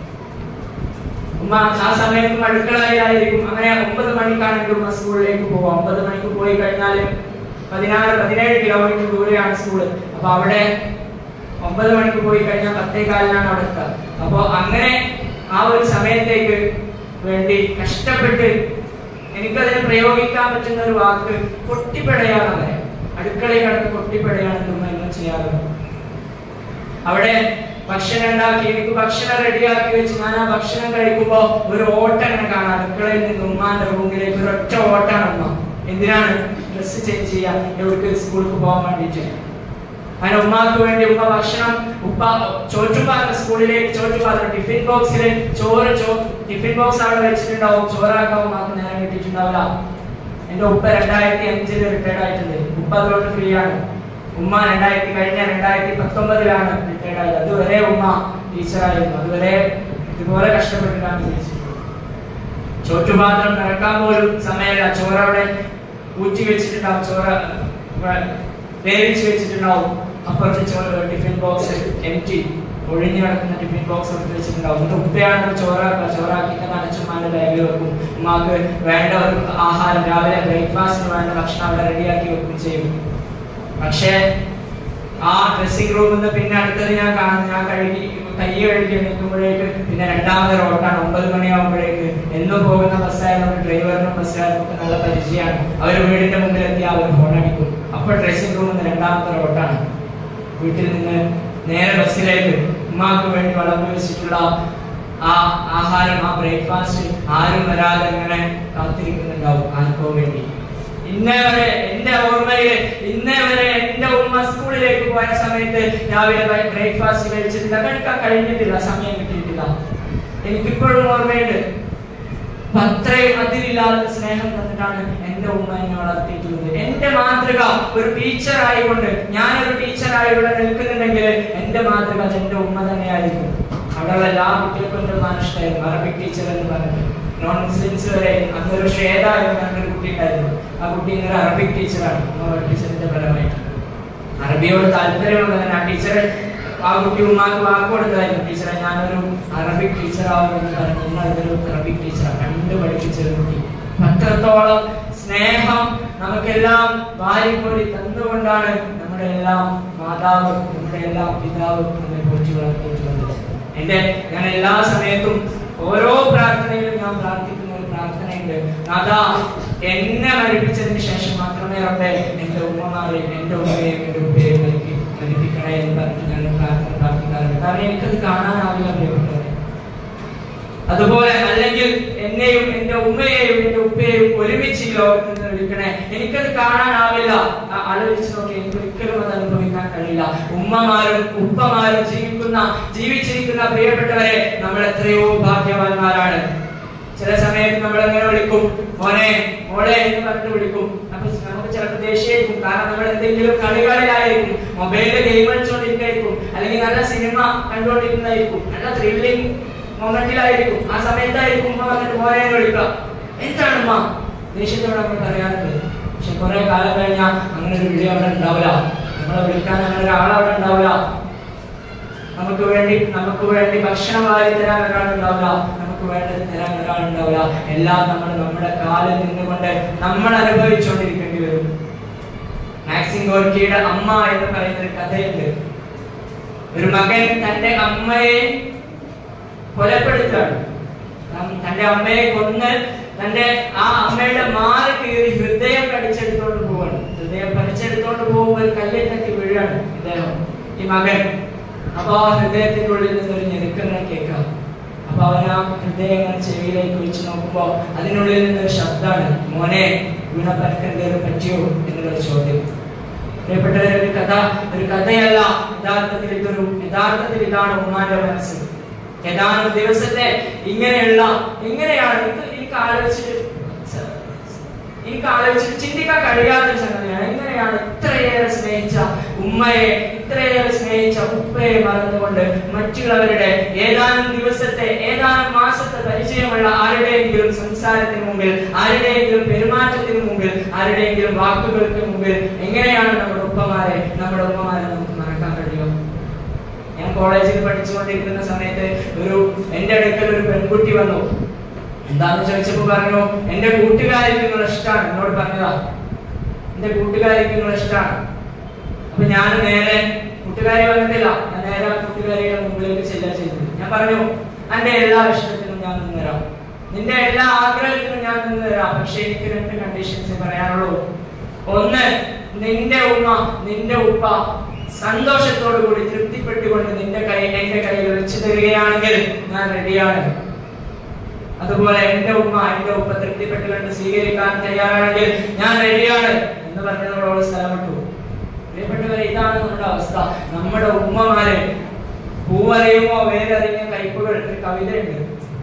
ഉമ്മ ആ സമയത്തും അടുക്കളയിലായിരിക്കും അങ്ങനെ ഒമ്പത് മണിക്കാണെങ്കിൽ ഉമ്മ സ്കൂളിലേക്ക് പോവാം ഒമ്പത് മണിക്ക് പോയി കഴിഞ്ഞാൽ പതിനാറ് പതിനേഴ് കിലോമീറ്റർ ദൂരെയാണ് സ്കൂള് അപ്പൊ അവിടെ ഒമ്പത് മണിക്ക് പോയി കഴിഞ്ഞാൽ പത്തേ കാലിനാണ് അവിടെ എത്തുക അപ്പൊ അങ്ങനെ ആ ഒരു സമയത്തേക്ക് വേണ്ടി കഷ്ടപ്പെട്ട് എനിക്കതിനെ പ്രയോഗിക്കാൻ പറ്റുന്ന ഒരു വാക്ക് പൊട്ടിപ്പടയാണ് പറയാം അടുക്കളയിൽ കടന്ന് പൊട്ടിപ്പടയാണ് ഉമ്മ എന്നും ചെയ്യാറുണ്ട് അവിടെ ഭക്ഷണം ഉണ്ടാക്കി എനിക്ക് ഭക്ഷണം റെഡിയാക്കി വെച്ച് ഞാൻ ആ ഭക്ഷണം കഴിക്കുമ്പോ ഒരു ഓട്ടം ഇങ്ങനെ കാണാം അടുക്കളയിൽ നിന്ന് ഉമ്മാന്റെ റൂമിലേക്ക് ഒരു ഒറ്റ ഓട്ടാണ് ഉമ്മ എന്തിനാണ് ഡ്രസ് ചേഞ്ച് ചെയ്യാൻ എവിടേക്ക് സ്കൂളിൽ പോകാൻ വേണ്ടിയിട്ട് അങ്ങനെ ഉമ്മാക്ക് വേണ്ടി ഉമ്മ ഭക്ഷണം ഉപ്പ ചോറ്റുപാത്രം സ്കൂളിലേക്ക് ചോറ്റുപാത്രം ടിഫിൻ ബോക്സിൽ ചോറ് ചോ ടിഫിൻ ബോക്സ് അവിടെ വെച്ചിട്ടുണ്ടാവും ചോറാക്കാൻ ഉമ്മാക്ക് നേരം കിട്ടിയിട്ടുണ്ടാവില്ല എന്റെ ഉപ്പ രണ്ടായിരത്തി അഞ്ചില് റിട്ടയർഡ് ആയിട്ടുണ്ട് ഉപ്പ അതുകൊണ്ട് ഫ്രീ ആണ് ഉമ്മ രണ്ടായിരത്തി കഴിഞ്ഞ രണ്ടായിരത്തി പത്തൊമ്പതിലാണ് റിട്ടയർഡ് ആയത് അതുവരെ ഉമ്മ ടീച്ചറായിരുന്നു അതുവരെ ഇതുപോലെ കഷ്ടപ്പെട്ടിട്ടാണ് ജീവിച്ചിട്ടുള്ളത് ചോറ്റുപാത്രം നിറക്കാൻ പോലും സമയമില്ല ചോറ് അവിടെ ഊറ്റി വെച്ചിട്ടുണ്ടാവും ചോറ് വ- വേവിച്ച് വെച്ചിട്ടുണ്ടാവും അപ്പുറത്ത് ചോറ് ടിഫിൻ ബോക്സ് എംറ്റി ഒഴിഞ്ഞു കിടക്കുന്ന ടിഫിൻ ബോക്സ് എടുത്ത് വെച്ചിട്ടുണ്ടാവും എന്നിട്ട് ഉപ്പയാണ് ചോറാക്കുക ചോറാക്കിയിട്ട് നനച്ചുമ്മാന്റെ ബാഗിൽ വെക്കും ഉമ്മാക്ക് വേണ്ട ഒരു ആഹാരം രാവിലെ ബ്രേക്ക്ഫാസ്റ്റിന് വേണ്ട ഭക്ഷണം അവിടെ റെഡിയാക്കി വെക്കും ചെയ്യും പക്ഷേ ആ ഡ്രസ്സിംഗ് റൂമിൽ നിന്ന് പിന്നെ അടുത്തത് ഞാൻ കാണുന്നു ഞാൻ കഴുകി കൈ കഴുകി നിൽക്കുമ്പോഴേക്ക് പിന്നെ രണ്ടാമത്തെ റോട്ടാണ് ഒമ്പത് മണിയാകുമ്പോഴേക്ക് എന്നും പോകുന്ന ബസ്സായതുകൊണ്ട് ഡ്രൈവറിനും ബസ്സുകാർക്കും ഒക്കെ നല്ല പരിചയമാണ് അവർ വീടിന്റെ മുമ്പിൽ എത്തി അവർ ഫോൺ അടിക്കും അപ്പോൾ ഡ്രസ്സിംഗ് റൂമിൽ നിന്ന് രണ്ടാമത്തെ റോട്ടാണ് വീട്ടിൽ നിന്ന് നേരെ ബസ്സിലേക്ക് ഉമ്മാക്ക് വേണ്ടി വളർന്നു വെച്ചിട്ടുള്ള ആ ആഹാരം ആ ബ്രേക്ക്ഫാസ്റ്റ് ആരും വരാതെ ഇങ്ങനെ കാത്തിരിക്കുന്നുണ്ടാവും ആർക്കോ വേണ്ടി ഇന്നേ വരെ എന്റെ ഓർമ്മയില് ഇന്നേ വരെ എന്റെ ഉമ്മ സ്കൂളിലേക്ക് പോയ സമയത്ത് രാവിലെ ബ്രേക്ക്ഫാസ്റ്റ് കഴിച്ചിട്ടില്ല കഴിക്കാൻ കഴിഞ്ഞിട്ടില്ല സമയം കിട്ടിയിട്ടില്ല എനിക്കിപ്പോഴും ഓർമ്മയുണ്ട് അപ്പൊ അത്രയും അതിരില്ലാത്ത സ്നേഹം തന്നിട്ടാണ് എന്റെ ഉമ്മ എന്നെ വളർത്തിയിട്ടുള്ളത് എന്റെ മാതൃക ഒരു ടീച്ചർ ആയിക്കൊണ്ട് ഞാനൊരു ടീച്ചറായി ഇവിടെ നിൽക്കുന്നുണ്ടെങ്കിൽ എന്റെ മാതൃക അത് എന്റെ ഉമ്മ തന്നെയായിരിക്കും അവിടെയുള്ള എല്ലാ കുട്ടികൾക്കും എന്റെ ഉമ്മ ഇഷ്ടമായിരുന്നു അറബിക് ടീച്ചർ എന്ന് പറഞ്ഞിട്ട് നോൺ മുസ്ലിംസ് വരെ അന്നൊരു ഷേദ എന്ന് പറഞ്ഞൊരു കുട്ടി ഉണ്ടായിരുന്നു ആ കുട്ടി ഇന്നൊരു അറബിക് ടീച്ചറാണ് ഉമ്മ പഠിപ്പിച്ചതിന്റെ ഫലമായിട്ട് അറബിയോട് താല്പര്യമുള്ളതാണ് ആ ടീച്ചർ ആ കുട്ടി ഉമ്മാക്ക് വാക്ക് കൊടുത്തായിരുന്നു ടീച്ചറെ ഞാനൊരു അറബിക് ടീച്ചർ ആവുമെന്ന് പറഞ്ഞു ഇന്ന് അതൊരു അറബിക് ടീച്ചർ കണ്ടു പഠിപ്പിച്ച ഒരു കുട്ടി അത്രത്തോളം സ്നേഹം നമുക്കെല്ലാം വാരിക്കോരി തന്നുകൊണ്ടാണ് നമ്മുടെ എല്ലാം മാതാവ് നമ്മുടെ എല്ലാം പിതാവ് നമ്മെ പോറ്റി വളർത്തിയിട്ടുള്ളത് എന്റെ ഞാൻ എല്ലാ സമയത്തും ഓരോ പ്രാർത്ഥനയിലും ഞാൻ പ്രാർത്ഥിക്കുന്ന ഒരു പ്രാർത്ഥനയുണ്ട് നാഥാ എന്നെ മരിപ്പിച്ചതിന് ശേഷം മാത്രമേ റബ്ബേ എന്റെ ഉമ്മമാരെയും എന്റെ ഉമ്മയെയും എന്റെ ഉപ്പയെയും മരിപ്പി മരിപ്പിക്കണേ എന്ന് പറഞ്ഞിട്ട് ഞാൻ പ്രാർത്ഥന പ്രാർത്ഥിക്കാറുണ്ട് കാരണം എനിക്കത് കാണാനാവില്ല പ്രിയപ്പെട്ടവരെ അതുപോലെ അല്ലെങ്കിൽ എന്നെയും എന്റെ ഉമ്മയെയും എന്റെ ഉപ്പയെയും ഒരുമിച്ച് ഈ ലോകത്ത് നിന്ന് വിളിക്കണേ എനിക്കത് കാണാനാവില്ല ആ- ആലോചിച്ച് നോക്കി എനിക്ക് ഒരിക്കലും അത് അനുഭവിക്കാൻ കഴിയില്ല ഉമ്മമാരും ഉപ്പമാരും ജീവിക്കുന്ന ജീവിച്ചിരിക്കുന്ന പ്രിയപ്പെട്ടവരെ നമ്മൾ എത്രയോ ഭാഗ്യവാന്മാരാണ് ചില സമയത്ത് നമ്മൾ എങ്ങനെ വിളിക്കും മോനെ മോളെ എന്ന് പറഞ്ഞിട്ട് വിളിക്കും അപ്പൊ നമുക്ക് ചിലപ്പോൾ ദേഷ്യമായിരിക്കും കാരണം നമ്മൾ എന്തെങ്കിലും കളികളിലായിരിക്കും മൊബൈലിൽ ഗെയിം കളിച്ചുകൊണ്ടിരിക്കും അല്ലെങ്കിൽ നല്ല സിനിമ കണ്ടുകൊണ്ടിരിക്കുന്നതായിരിക്കും നല്ല ത്രില്ലിംഗ് മൊമെന്റിലായിരിക്കും ആ സമയത്തായിരിക്കും ഉമ്മ വന്നിട്ട് മോനെ എന്ന് വിളിക്കുക എന്താണ് ഉമ്മ ദേഷ്യത്തോടെ നമ്മൾ പറയാറുണ്ട് പക്ഷെ കുറെ കാലം കഴിഞ്ഞാൽ അങ്ങനെ ഒരു വിളി അവിടെ ഉണ്ടാവില്ല നമ്മളെ വിളിക്കാൻ അങ്ങനെ ഒരാൾ അവിടെ ഉണ്ടാവില്ല നമുക്ക് വേണ്ടി നമുക്ക് വേണ്ടി ഭക്ഷണം വാരി തരാൻ ഒരാളുണ്ടാവില്ല നമുക്ക് വേണ്ടത് തരാൻ ഒരാളുണ്ടാവില്ല എല്ലാം നമ്മൾ നമ്മുടെ കാലിൽ നിന്നുകൊണ്ട് നമ്മൾ അനുഭവിച്ചുകൊണ്ടിരിക്കേണ്ടി വരും മാക്സിം ഗോർക്കിയുടെ അമ്മ എന്ന് പറയുന്ന ഒരു കഥയുണ്ട് ഒരു മകൻ തന്റെ അമ്മയെ കൊലപ്പെടുത്താണ് ത- തന്റെ അമ്മയെ കൊന്ന് തന്റെ ആ അമ്മയുടെ മാറി കീറി ഹൃദയം കടിച്ചെടുത്തോണ്ട് പോവാണ് ഹൃദയം പറിച്ചെടുത്തോണ്ട് പോകുമ്പോൾ ഒരു കല്ലിൽ തട്ടി വീഴാണ് ഇദ്ദേഹം ഈ മകൻ അപ്പൊ ആ ഹൃദയത്തിന്റെ ഉള്ളിൽ നിന്ന് ഒരു ഞെരുക്കങ്ങൾ കേൾക്കാം അപ്പൊ അവൻ ആ ഹൃദയം ഇങ്ങനെ ചെവിയിലേക്ക് വെച്ച് നോക്കുമ്പോ അതിനുള്ളിൽ നിന്ന് ഒരു ശബ്ദമാണ് മോനെ വീണ പനക്ക് എന്തെങ്കിലും പറ്റിയോ എന്നുള്ള ചോദ്യം പ്രിയപ്പെട്ടവരെ ഒരു കഥ ഒരു കഥയല്ല യഥാർത്ഥത്തിൽ ഇതൊരു യഥാർത്ഥത്തിൽ ഇതാണ് ഉമ്മാന്റെ മനസ്സ് ഏതാനും ദിവസത്തെ ഇങ്ങനെയുള്ള എങ്ങനെയാണ് ഇത് എനിക്ക് ആലോചിച്ചിട്ട് സ- എനിക്ക് ആലോചിച്ചിട്ട് ചിന്തിക്കാൻ കഴിയാത്തൊരു സംഗതിയാണ് എങ്ങനെയാണ് ഇത്രയേറെ സ്നേഹിച്ച ഉമ്മയെ ഇത്രയേറെ സ്നേഹിച്ച ഉപ്പയെ മറന്നുകൊണ്ട് മറ്റുള്ളവരുടെ ഏതാനും ദിവസത്തെ ഏതാനും മാസത്തെ പരിചയമുള്ള ആരുടെയെങ്കിലും സംസാരത്തിന് മുമ്പിൽ ആരുടെയെങ്കിലും പെരുമാറ്റത്തിന് മുമ്പിൽ ആരുടെയെങ്കിലും വാക്കുകൾക്ക് മുമ്പിൽ എങ്ങനെയാണ് നമ്മുടെ ഉപ്പമാരെ നമ്മുടെ ഉമ്മമാരെ നമുക്ക് മറക്കാൻ കഴിയുക ഞാൻ കോളേജിൽ പഠിച്ചുകൊണ്ടിരിക്കുന്ന സമയത്ത് ഒരു എന്റെ അടുക്കൽ ഒരു പെൺകുട്ടി വന്നു എന്താന്ന് ചോദിച്ചപ്പോ പറഞ്ഞു എന്റെ കൂട്ടുകാരിക്ക് നിങ്ങൾ ഇഷ്ടമാണ് എന്നോട് പറഞ്ഞതാ എന്റെ കൂട്ടുകാരിക്ക് നിങ്ങൾ ഇഷ്ടമാണ് അപ്പൊ ഞാൻ നേരെ കൂട്ടുകാരി വന്നിട്ടില്ല ഞാൻ നേരെ ആ കൂട്ടുകാരിയുടെ മുമ്പിലേക്ക് ചെല്ലുക ചെയ്തത് ഞാൻ പറഞ്ഞു എന്റെ എല്ലാ ഇഷ്ടത്തിനും ഞാൻ നിന്ന് തരാം നിന്റെ എല്ലാ ആഗ്രഹത്തിനും ഞാൻ നിന്ന് തരാം പക്ഷെ എനിക്ക് രണ്ട് കണ്ടീഷൻസ് പറയാനുള്ളൂ ഒന്ന് നിന്റെ ഉമ്മ നിന്റെ ഉപ്പ സന്തോഷത്തോടു കൂടി തൃപ്തിപ്പെട്ടുകൊണ്ട് നിന്റെ കൈ എന്റെ കയ്യിൽ വെച്ച് തരികയാണെങ്കിൽ ഞാൻ റെഡിയാണ് അതുപോലെ എന്റെ ഉമ്മ എന്റെ ഉപ്പ തൃപ്തിപ്പെട്ടുകൊണ്ട് സ്വീകരിക്കാൻ തയ്യാറാണെങ്കിൽ ഞാൻ റെഡിയാണ് എന്ന് പറഞ്ഞതോടെ സ്ഥലം വിട്ടു പ്രിയപ്പെട്ടവരെ ഇതാണ് നമ്മുടെ അവസ്ഥ നമ്മുടെ ഉമ്മമാരെ പൂവറിയുമോ വേരറിയുമോ കയ്പുകൾ ഒരു കവിതയുണ്ട്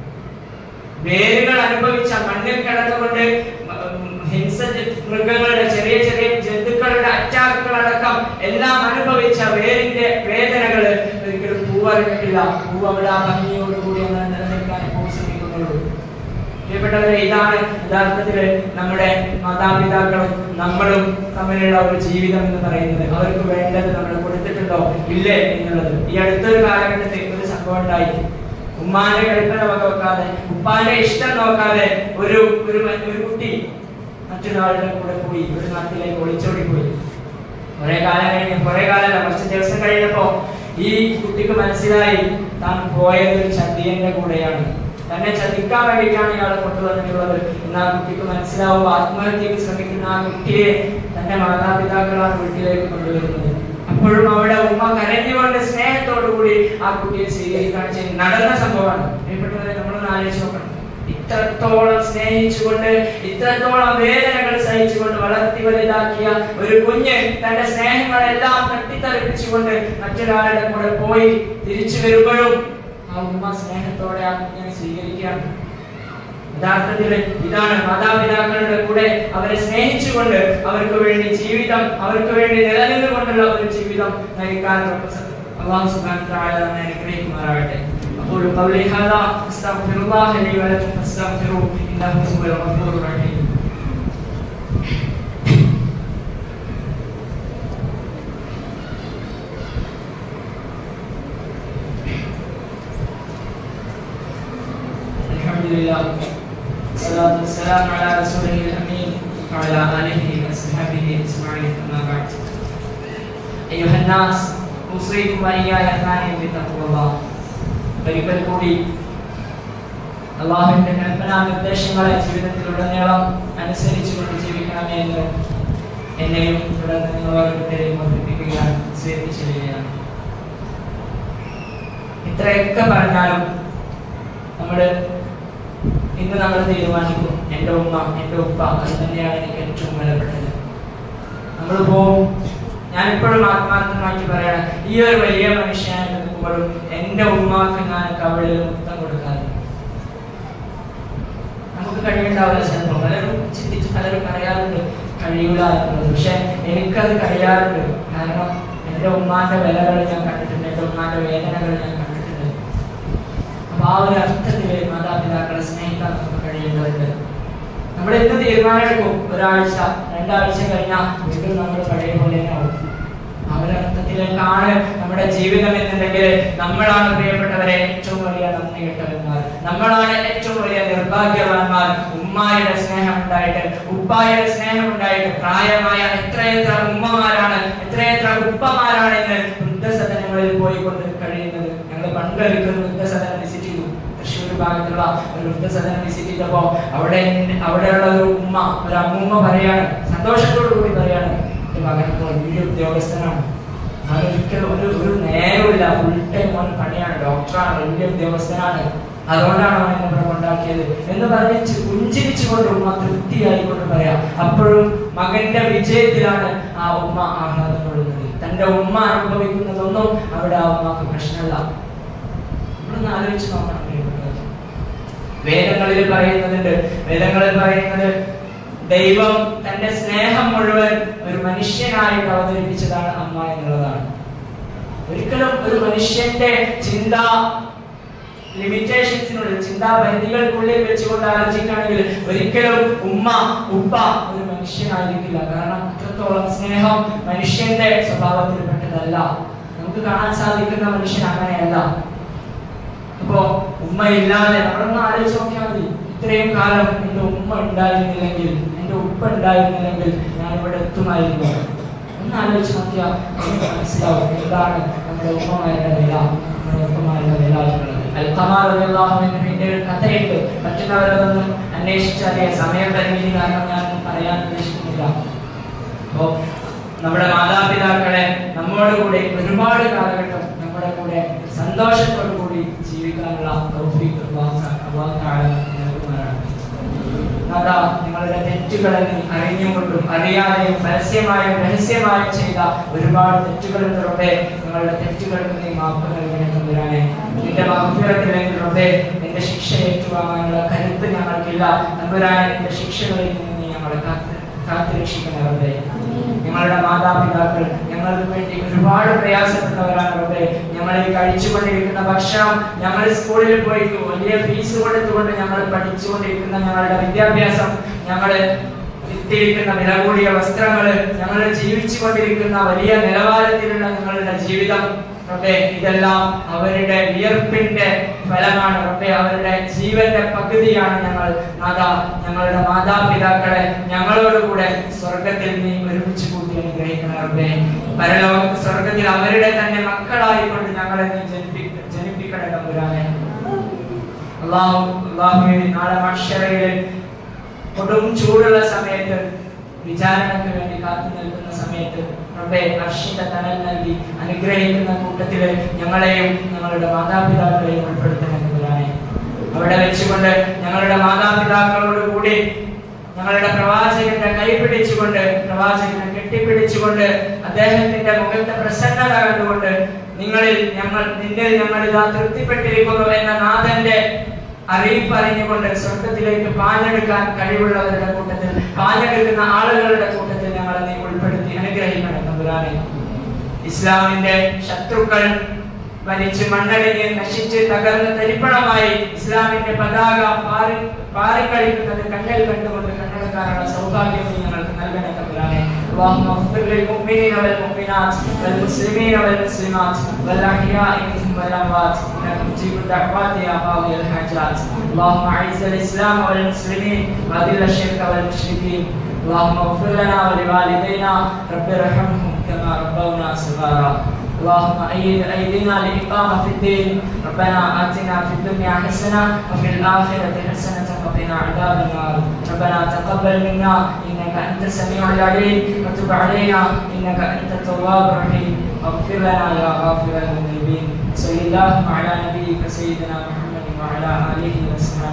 വേരുകൾ അനുഭവിച്ച മണ്ണിൽ കിടന്നുകൊണ്ട് ഉം, ഹിംസ മൃഗങ്ങളുടെ ചെറിയ ചെറിയ ജന്തുക്കളുടെ അറ്റാക്കുകൾ അടക്കം എല്ലാം അനുഭവിച്ച വേരിന്റെ വേദനകൾ ഒരിക്കലും പൂവറിഞ്ഞിട്ടില്ല പൂവ് അവിടെ ആ ഭംഗിയോടുകൂടി അങ്ങനെ നിലനിൽക്കാൻ ഇപ്പോൾ ശ്രമിക്കുന്നുള്ളൂ പ്രിയപ്പെട്ടവരെ ഇതാണ് യഥാർത്ഥത്തില് നമ്മുടെ മാതാപിതാക്കളും നമ്മളും തമ്മിലുള്ള ഒരു ജീവിതം എന്ന് പറയുന്നത് അവർക്ക് വേണ്ടത് നമ്മൾ കൊടുത്തിട്ടുണ്ടോ ഇല്ലേ എന്നുള്ളത് ഈ അടുത്തൊരു കാലഘട്ടത്തിൽ ഒരു സംഭവം ഉണ്ടായി ഉമ്മാന്റെ കൽപ്പന നോക്കാതെ ഉപ്പാന്റെ ഇഷ്ടം നോക്കാതെ ഒരു ഒരു മ- ഒരു കുട്ടി മറ്റൊരാളുടെ കൂടെ പോയി ഒരു നാട്ടിലേക്ക് ഒളിച്ചോടി പോയി കുറെ കാലം കഴിഞ്ഞ് കുറെ കാലം കുറച്ച് ദിവസം കഴിഞ്ഞപ്പോ ഈ കുട്ടിക്ക് മനസ്സിലായി താൻ പോയത് ഒരു ചതിയന്റെ കൂടെയാണ് തന്നെ ചതിക്കാൻ വേണ്ടിയിട്ടാണ് ഇയാളെ കൊണ്ടുവന്നിട്ടുള്ളത് എന്ന് ആ കുട്ടിക്ക് മനസ്സിലാവുമ്പോൾ ആത്മഹത്യക്ക് ശ്രമിക്കുന്ന ആ കുട്ടിയെ തന്റെ മാതാപിതാക്കളാണ് വീട്ടിലേക്ക് കൊണ്ടുവരുന്നത് അപ്പോഴും അവിടെ ഉമ്മ കരഞ്ഞുകൊണ്ട് സ്നേഹത്തോടു കൂടി ആ കുട്ടിയെ സ്വീകരിക്കുകയാണ് ചെയ്യുന്നത് നടന്ന സംഭവമാണ് പ്രിയപ്പെട്ടവരെ നമ്മളൊന്ന് ആലോചിച്ച് നോക്കണം ഇത്രത്തോളം സ്നേഹിച്ചുകൊണ്ട് ഇത്രത്തോളം വേദനകൾ സഹിച്ചുകൊണ്ട് വളർത്തി വലുതാക്കിയ ഒരു കുഞ്ഞ് തന്റെ സ്നേഹങ്ങളെല്ലാം തട്ടിത്തെറിപ്പിച്ചുകൊണ്ട് മറ്റൊരാളുടെ കൂടെ പോയി തിരിച്ചു വരുമ്പോഴും ആ ഉമ്മ സ്നേഹത്തോടെ ആ കുഞ്ഞിനെ സ്വീകരിക്കുകയാണ് യഥാർത്ഥത്തിൽ ഇതാണ് മാതാപിതാക്കളുടെ കൂടെ അവരെ സ്നേഹിച്ചുകൊണ്ട് അവർക്ക് വേണ്ടി ജീവിതം അവർക്ക് വേണ്ടി നിലനിന്നുകൊണ്ടുള്ള ഒരു ജീവിതം നയിക്കാൻ അള്ളാഹു സുബ്ഹാനഹു വ തആല നമ്മെ അനുഗ്രഹിക്കുമാറാകട്ടെ أقول قولي هذا أستغفر الله لي ولكم فاستغفروه إنه هو الغفور الرحيم لله الصلاة والسلام على رسوله الأمين وعلى آله وصحبه أجمعين أما بعد أيها الناس أوصيكم وإياي ثانيا بتقوى الله ഒരിക്കൽ കൂടി അള്ളാഹുവിന്റെ കൽപ്പനാ നിർദ്ദേശങ്ങളെ ജീവിതത്തിലുടനീളം അനുസരിച്ചുകൊണ്ട് ജീവിക്കണമേ എന്ന് എന്നെയും തുടർന്ന് നിങ്ങൾ ഓരോരുത്തരെയും ഓർമ്മിപ്പിക്കുകയാണ് സ്വീകരിച്ചിരിക്കുകയാണ് ഇത്രയൊക്കെ പറഞ്ഞാലും നമ്മൾ ഇന്ന് നമ്മൾ തീരുമാനിക്കും എൻ്റെ ഉമ്മ എൻ്റെ ഉപ്പ അത് തന്നെയാണ് എനിക്ക് ഏറ്റവും വിലപ്പെട്ടത് നമ്മൾ പോവും ഞാൻ ഇപ്പോഴും ആത്മാർത്ഥമായിട്ട് പറയണം ഈ ഒരു വലിയ മനുഷ്യനായി നിൽക്കുമ്പോഴും എൻ്റെ ഉമ്മാക്ക് ഞാൻ കവിളിൽ മുത്തം കൊടുക്കാതെ നമുക്ക് കഴിയുണ്ടാവില്ല ചിലപ്പോൾ പലരും ചിന്തിച്ച് പലരും പറയാറുണ്ട് കഴിയൂല എന്നുള്ളത് പക്ഷെ എനിക്കത് കഴിയാറുണ്ട് കാരണം എൻ്റെ ഉമ്മാന്റെ വിലകൾ ഞാൻ കണ്ടിട്ടുണ്ട് എൻ്റെ ഉമ്മാന്റെ വേദനകൾ ഞാൻ കണ്ടിട്ടുണ്ട് അപ്പൊ ആ ഒരു അർത്ഥത്തില് മാതാപിതാക്കളെ സ്നേഹിക്കാൻ നമുക്ക് കഴിയേണ്ടതുണ്ട് നമ്മൾ എന്ത് തീരുമാനമെടുക്കും ഒരാഴ്ച രണ്ടാഴ്ച കഴിഞ്ഞാൽ വീണ്ടും നമ്മൾ പഴയ പോലെ തന്നെ ആവും ആ ഒരു അർത്ഥത്തിലേക്കാണ് നമ്മുടെ ജീവിതം എന്നുണ്ടെങ്കിൽ നമ്മളാണ് പ്രിയപ്പെട്ടവരെ ഏറ്റവും വലിയ നന്ദി കെട്ടവന്മാർ നമ്മളാണ് ഏറ്റവും വലിയ നിർഭാഗ്യവാന്മാർ ഉമ്മായുടെ സ്നേഹം ഉണ്ടായിട്ട് ഉപ്പായുടെ സ്നേഹം ഉണ്ടായിട്ട് പ്രായമായ എത്രയെത്ര ഉമ്മമാരാണ് എത്രയെത്ര ഉപ്പമാരാണ് ഇന്ന് വൃദ്ധസദനങ്ങളിൽ പോയിക്കൊണ്ട് കഴിയുന്നത് ഞങ്ങൾ പണ്ട് ഒരിക്കൽ വൃദ്ധസദനം വിസിറ്റ് ചെയ്തു തൃശ്ശൂർ ഭാഗത്തുള്ള ഒരു വൃദ്ധസദനം വിസിറ്റ് ചെയ്തപ്പോ അവിടെ അവിടെയുള്ള ഒരു ഉമ്മ ഒരു അമ്മൂമ്മ പറയാണ് സന്തോഷത്തോടു കൂടി പറയാണ് എന്റെ മകനൊക്കെ വലിയ ഉദ്യോഗസ്ഥനാണ് അവനൊരിക്കലും ഒരു ഒരു നേരമില്ല ഫുൾ ടൈം ഓൻ പണിയാണ് ഡോക്ടറാണ് വലിയ ഉദ്യോഗസ്ഥനാണ് അതുകൊണ്ടാണ് അവൻ എന്നെ ഇവിടെ കൊണ്ടാക്കിയത് എന്ന് പറഞ്ഞ് ചി- പുഞ്ചിരിച്ചുകൊണ്ട് ഉമ്മ തൃപ്തിയായിക്കൊണ്ട് പറയാം അപ്പോഴും മകന്റെ വിജയത്തിലാണ് ആ ഉമ്മ ആഹ്ലാദം കൊള്ളുന്നത് തന്റെ ഉമ്മ അനുഭവിക്കുന്നതൊന്നും അവിടെ ആ ഉമ്മക്ക് പ്രശ്നമല്ല നമ്മളൊന്ന് ആലോചിച്ച് നോക്കണം പ്രിയപ്പെട്ടവരെ. വേദങ്ങളിൽ പറയുന്നുണ്ട് വേദങ്ങളിൽ പറയുന്നത് ദൈവം തന്റെ സ്നേഹം മുഴുവൻ ഒരു മനുഷ്യനായിട്ട് അവതരിപ്പിച്ചതാണ് അമ്മ എന്നുള്ളതാണ് ഒരിക്കലും ഒരു മനുഷ്യന്റെ ചിന്ത ലിമിറ്റേഷൻസിനുള്ളിൽ ചിന്താപരിധികൾക്കുള്ളിൽ വെച്ചുകൊണ്ട് ആലോചിക്കുകയാണെങ്കിൽ ഒരിക്കലും ഉമ്മ ഉപ്പ ഒരു മനുഷ്യനായിരിക്കില്ല കാരണം അത്രത്തോളം സ്നേഹം മനുഷ്യന്റെ സ്വഭാവത്തിൽപ്പെട്ടതല്ല നമുക്ക് കാണാൻ സാധിക്കുന്ന മനുഷ്യൻ അങ്ങനെയല്ല അപ്പോ ഉമ്മ ഇല്ലാതെ നമ്മളൊന്ന് ആലോചിച്ച് നോക്കിയാൽ മതി ഇത്രയും കാലം എന്റെ ഉമ്മ ഉണ്ടായിരുന്നില്ലെങ്കിൽ എന്റെ ഉപ്പ ഉണ്ടായിരുന്നില്ലെങ്കിൽ ഞാൻ ഇവിടെ എത്തുമായിരുന്നു ഒന്ന് ആലോചിച്ച് നോക്കിയാൽ നമുക്ക് മനസ്സിലാവും എന്താണ് നമ്മുടെ ഉമ്മമാരുടെ വില നമ്മുടെ ഉപ്പമാരുടെ വില എന്നുള്ളത് അൽഖമാർ റളിയല്ലാഹുവിന്റെ ഒരു കഥയുണ്ട് മറ്റുള്ളവരതൊന്നും അന്വേഷിച്ചറിയാൻ സമയം പരിമിതി കാരണം ഞാൻ പറയാൻ ഉദ്ദേശിക്കുന്നില്ല അപ്പോ നമ്മുടെ മാതാപിതാക്കളെ നമ്മോട് കൂടെ ഒരുപാട് കാലഘട്ടം നമ്മുടെ കൂടെ സന്തോഷത്തോടു കൂടി ജീവിക്കാനുള്ള തൗഫീഖ് അല്ലാഹു തആ- അല്ലാഹു തആല നൽകുമാറാണ്. അതാ നിങ്ങളുടെ തെറ്റുകളെ നീ അറിഞ്ഞുകൊണ്ടും അറിയാതെയും പരസ്യമായും രഹസ്യമായും ചെയ്ത ഒരുപാട് തെറ്റുകളുടെ നിങ്ങളുടെ തെറ്റുകൾക്ക് നീ മാപ്പ് നൽകണം തമ്പുരാനെ നിന്റെ മഹഫിറത്തില്ലെങ്കിൽ റബ്ബേ നിന്റെ ശിക്ഷ ഏറ്റുവാങ്ങാനുള്ള കരുത്ത് ഞങ്ങൾക്കില്ല തമ്പുരാനെ നിന്റെ ശിക്ഷകളിൽ നിന്ന് നീ ഞങ്ങളെ കാത്ത് കാത്തുരക്ഷിക്കണം റബ്ബേ ഞങ്ങളുടെ മാതാപിതാക്കൾ ഞങ്ങൾക്ക് വേണ്ടി ഒരുപാട് പ്രയാസപ്പെട്ടവരാണ് റബ്ബേ ഞങ്ങൾ ഈ കഴിച്ചുകൊണ്ടിരിക്കുന്ന ഭക്ഷണം ഞങ്ങൾ സ്കൂളിൽ പോയി വലിയ ഫീസ് കൊടുത്തുകൊണ്ട് ഞങ്ങൾ പഠിച്ചുകൊണ്ടിരിക്കുന്ന ഞങ്ങളുടെ വിദ്യാഭ്യാസം ഞങ്ങൾ വിത്തിരിക്കുന്ന വില കൂടിയ വസ്ത്രങ്ങള് ഞങ്ങൾ ജീവിച്ചു കൊണ്ടിരിക്കുന്ന വലിയ നിലവാരത്തിലുള്ള ഞങ്ങളുടെ ജീവിതം റബ്ബേ ഇതെല്ലാം അവരുടെ വിയർപ്പിന്റെ ഫലമാണ് റബ്ബേ അവരുടെ ജീവന്റെ പകുതിയാണ് ഞങ്ങൾ നാഥാ ഞങ്ങളുടെ മാതാപിതാക്കളെ ഞങ്ങളോട് കൂടെ സ്വർഗത്തിൽ നീ ഒരുമിച്ച് കൂട്ടി അനുഗ്രഹിക്കണം റബ്ബേ പരലോക സ്വർഗത്തിൽ അവരുടെ തന്നെ മക്കളായിക്കൊണ്ട് ഞങ്ങളെ നീ ജനിപ്പി ജനിപ്പിക്കണം തമ്പുരാനെ അള്ളാഹു അള്ളാഹുവേ നാളെ മനുഷ്യരയില് കൊടും ചൂടുള്ള സമയത്ത് വിചാരണയ്ക്ക് വേണ്ടി കാത്തു നിൽക്കുന്ന സമയത്ത് റബ്ബേ അർഷിന്റെ തണൽ നൽകി അനുഗ്രഹിക്കുന്ന കൂട്ടത്തില് ഞങ്ങളെയും ഞങ്ങളുടെ മാതാപിതാക്കളെയും ഉൾപ്പെടുത്തണം തമ്പുരാനെ അവിടെ വെച്ചുകൊണ്ട് ഞങ്ങളുടെ മാതാപിതാക്കളോട് കൂടി ഞങ്ങളുടെ പ്രവാചകന്റെ കൈ പിടിച്ചുകൊണ്ട് പ്രവാചകനെ കെട്ടിപ്പിടിച്ചുകൊണ്ട് അദ്ദേഹത്തിന്റെ മുഖത്തെ പ്രസന്നത കണ്ടുകൊണ്ട് നിങ്ങളിൽ ഞങ്ങൾ നിന്നിൽ ഞങ്ങൾ ഇതാ തൃപ്തിപ്പെട്ടിരിക്കുന്നു എന്ന നാഥന്റെ അറിയിപ്പ് അറിഞ്ഞുകൊണ്ട് സ്വർഗത്തിലേക്ക് പാഞ്ഞെടുക്കാൻ കഴിവുള്ളവരുടെ കൂട്ടത്തിൽ പാഞ്ഞെടുക്കുന്ന ആളുകളുടെ കൂട്ടത്തിൽ ഞങ്ങളെ നീ ഉൾപ്പെടുത്തി അനുഗ്രഹിക്കണം തമ്പുരാനെ ഇസ്ലാമിന്റെ ശത്രുക്കൾ വലിച്ച് മണ്ണടിഞ്ഞ് നശിച്ച് തകർന്ന് തരിപ്പണമായി ഇസ്ലാമിന്റെ പതാക പാറി പാറിക്കളിക്കുന്നത് കണ്ണിൽ കണ്ടുകൊണ്ട് കണ്ടെടുക്കാനുള്ള സൗഭാഗ്യം നീ ഞങ്ങൾക്ക് നൽകണേ തമ്പുരാനെ اللهم اغفر للمؤمنين والمؤمنات والمسلمين والمسلمات والاحياء منهم والاموات انك مجيب الدعوات يا قاضي الحاجات اللهم اعز الاسلام والمسلمين واذل الشرك والمشركين اللهم اغفر لنا ولوالدينا رب ارحمهم كما ربونا صغارا اللهم أيد أيدينا لإقامة في الدين ربنا آتنا في الدنيا حسنة وفي الآخرة حسنة وقنا عذاب النار ربنا تقبل منا إنك أنت السميع العليم وتب علينا إنك أنت التواب الرحيم واغفر لنا يا غافر المذنبين صلى الله على نبيك سيدنا محمد وعلى آله وصحبه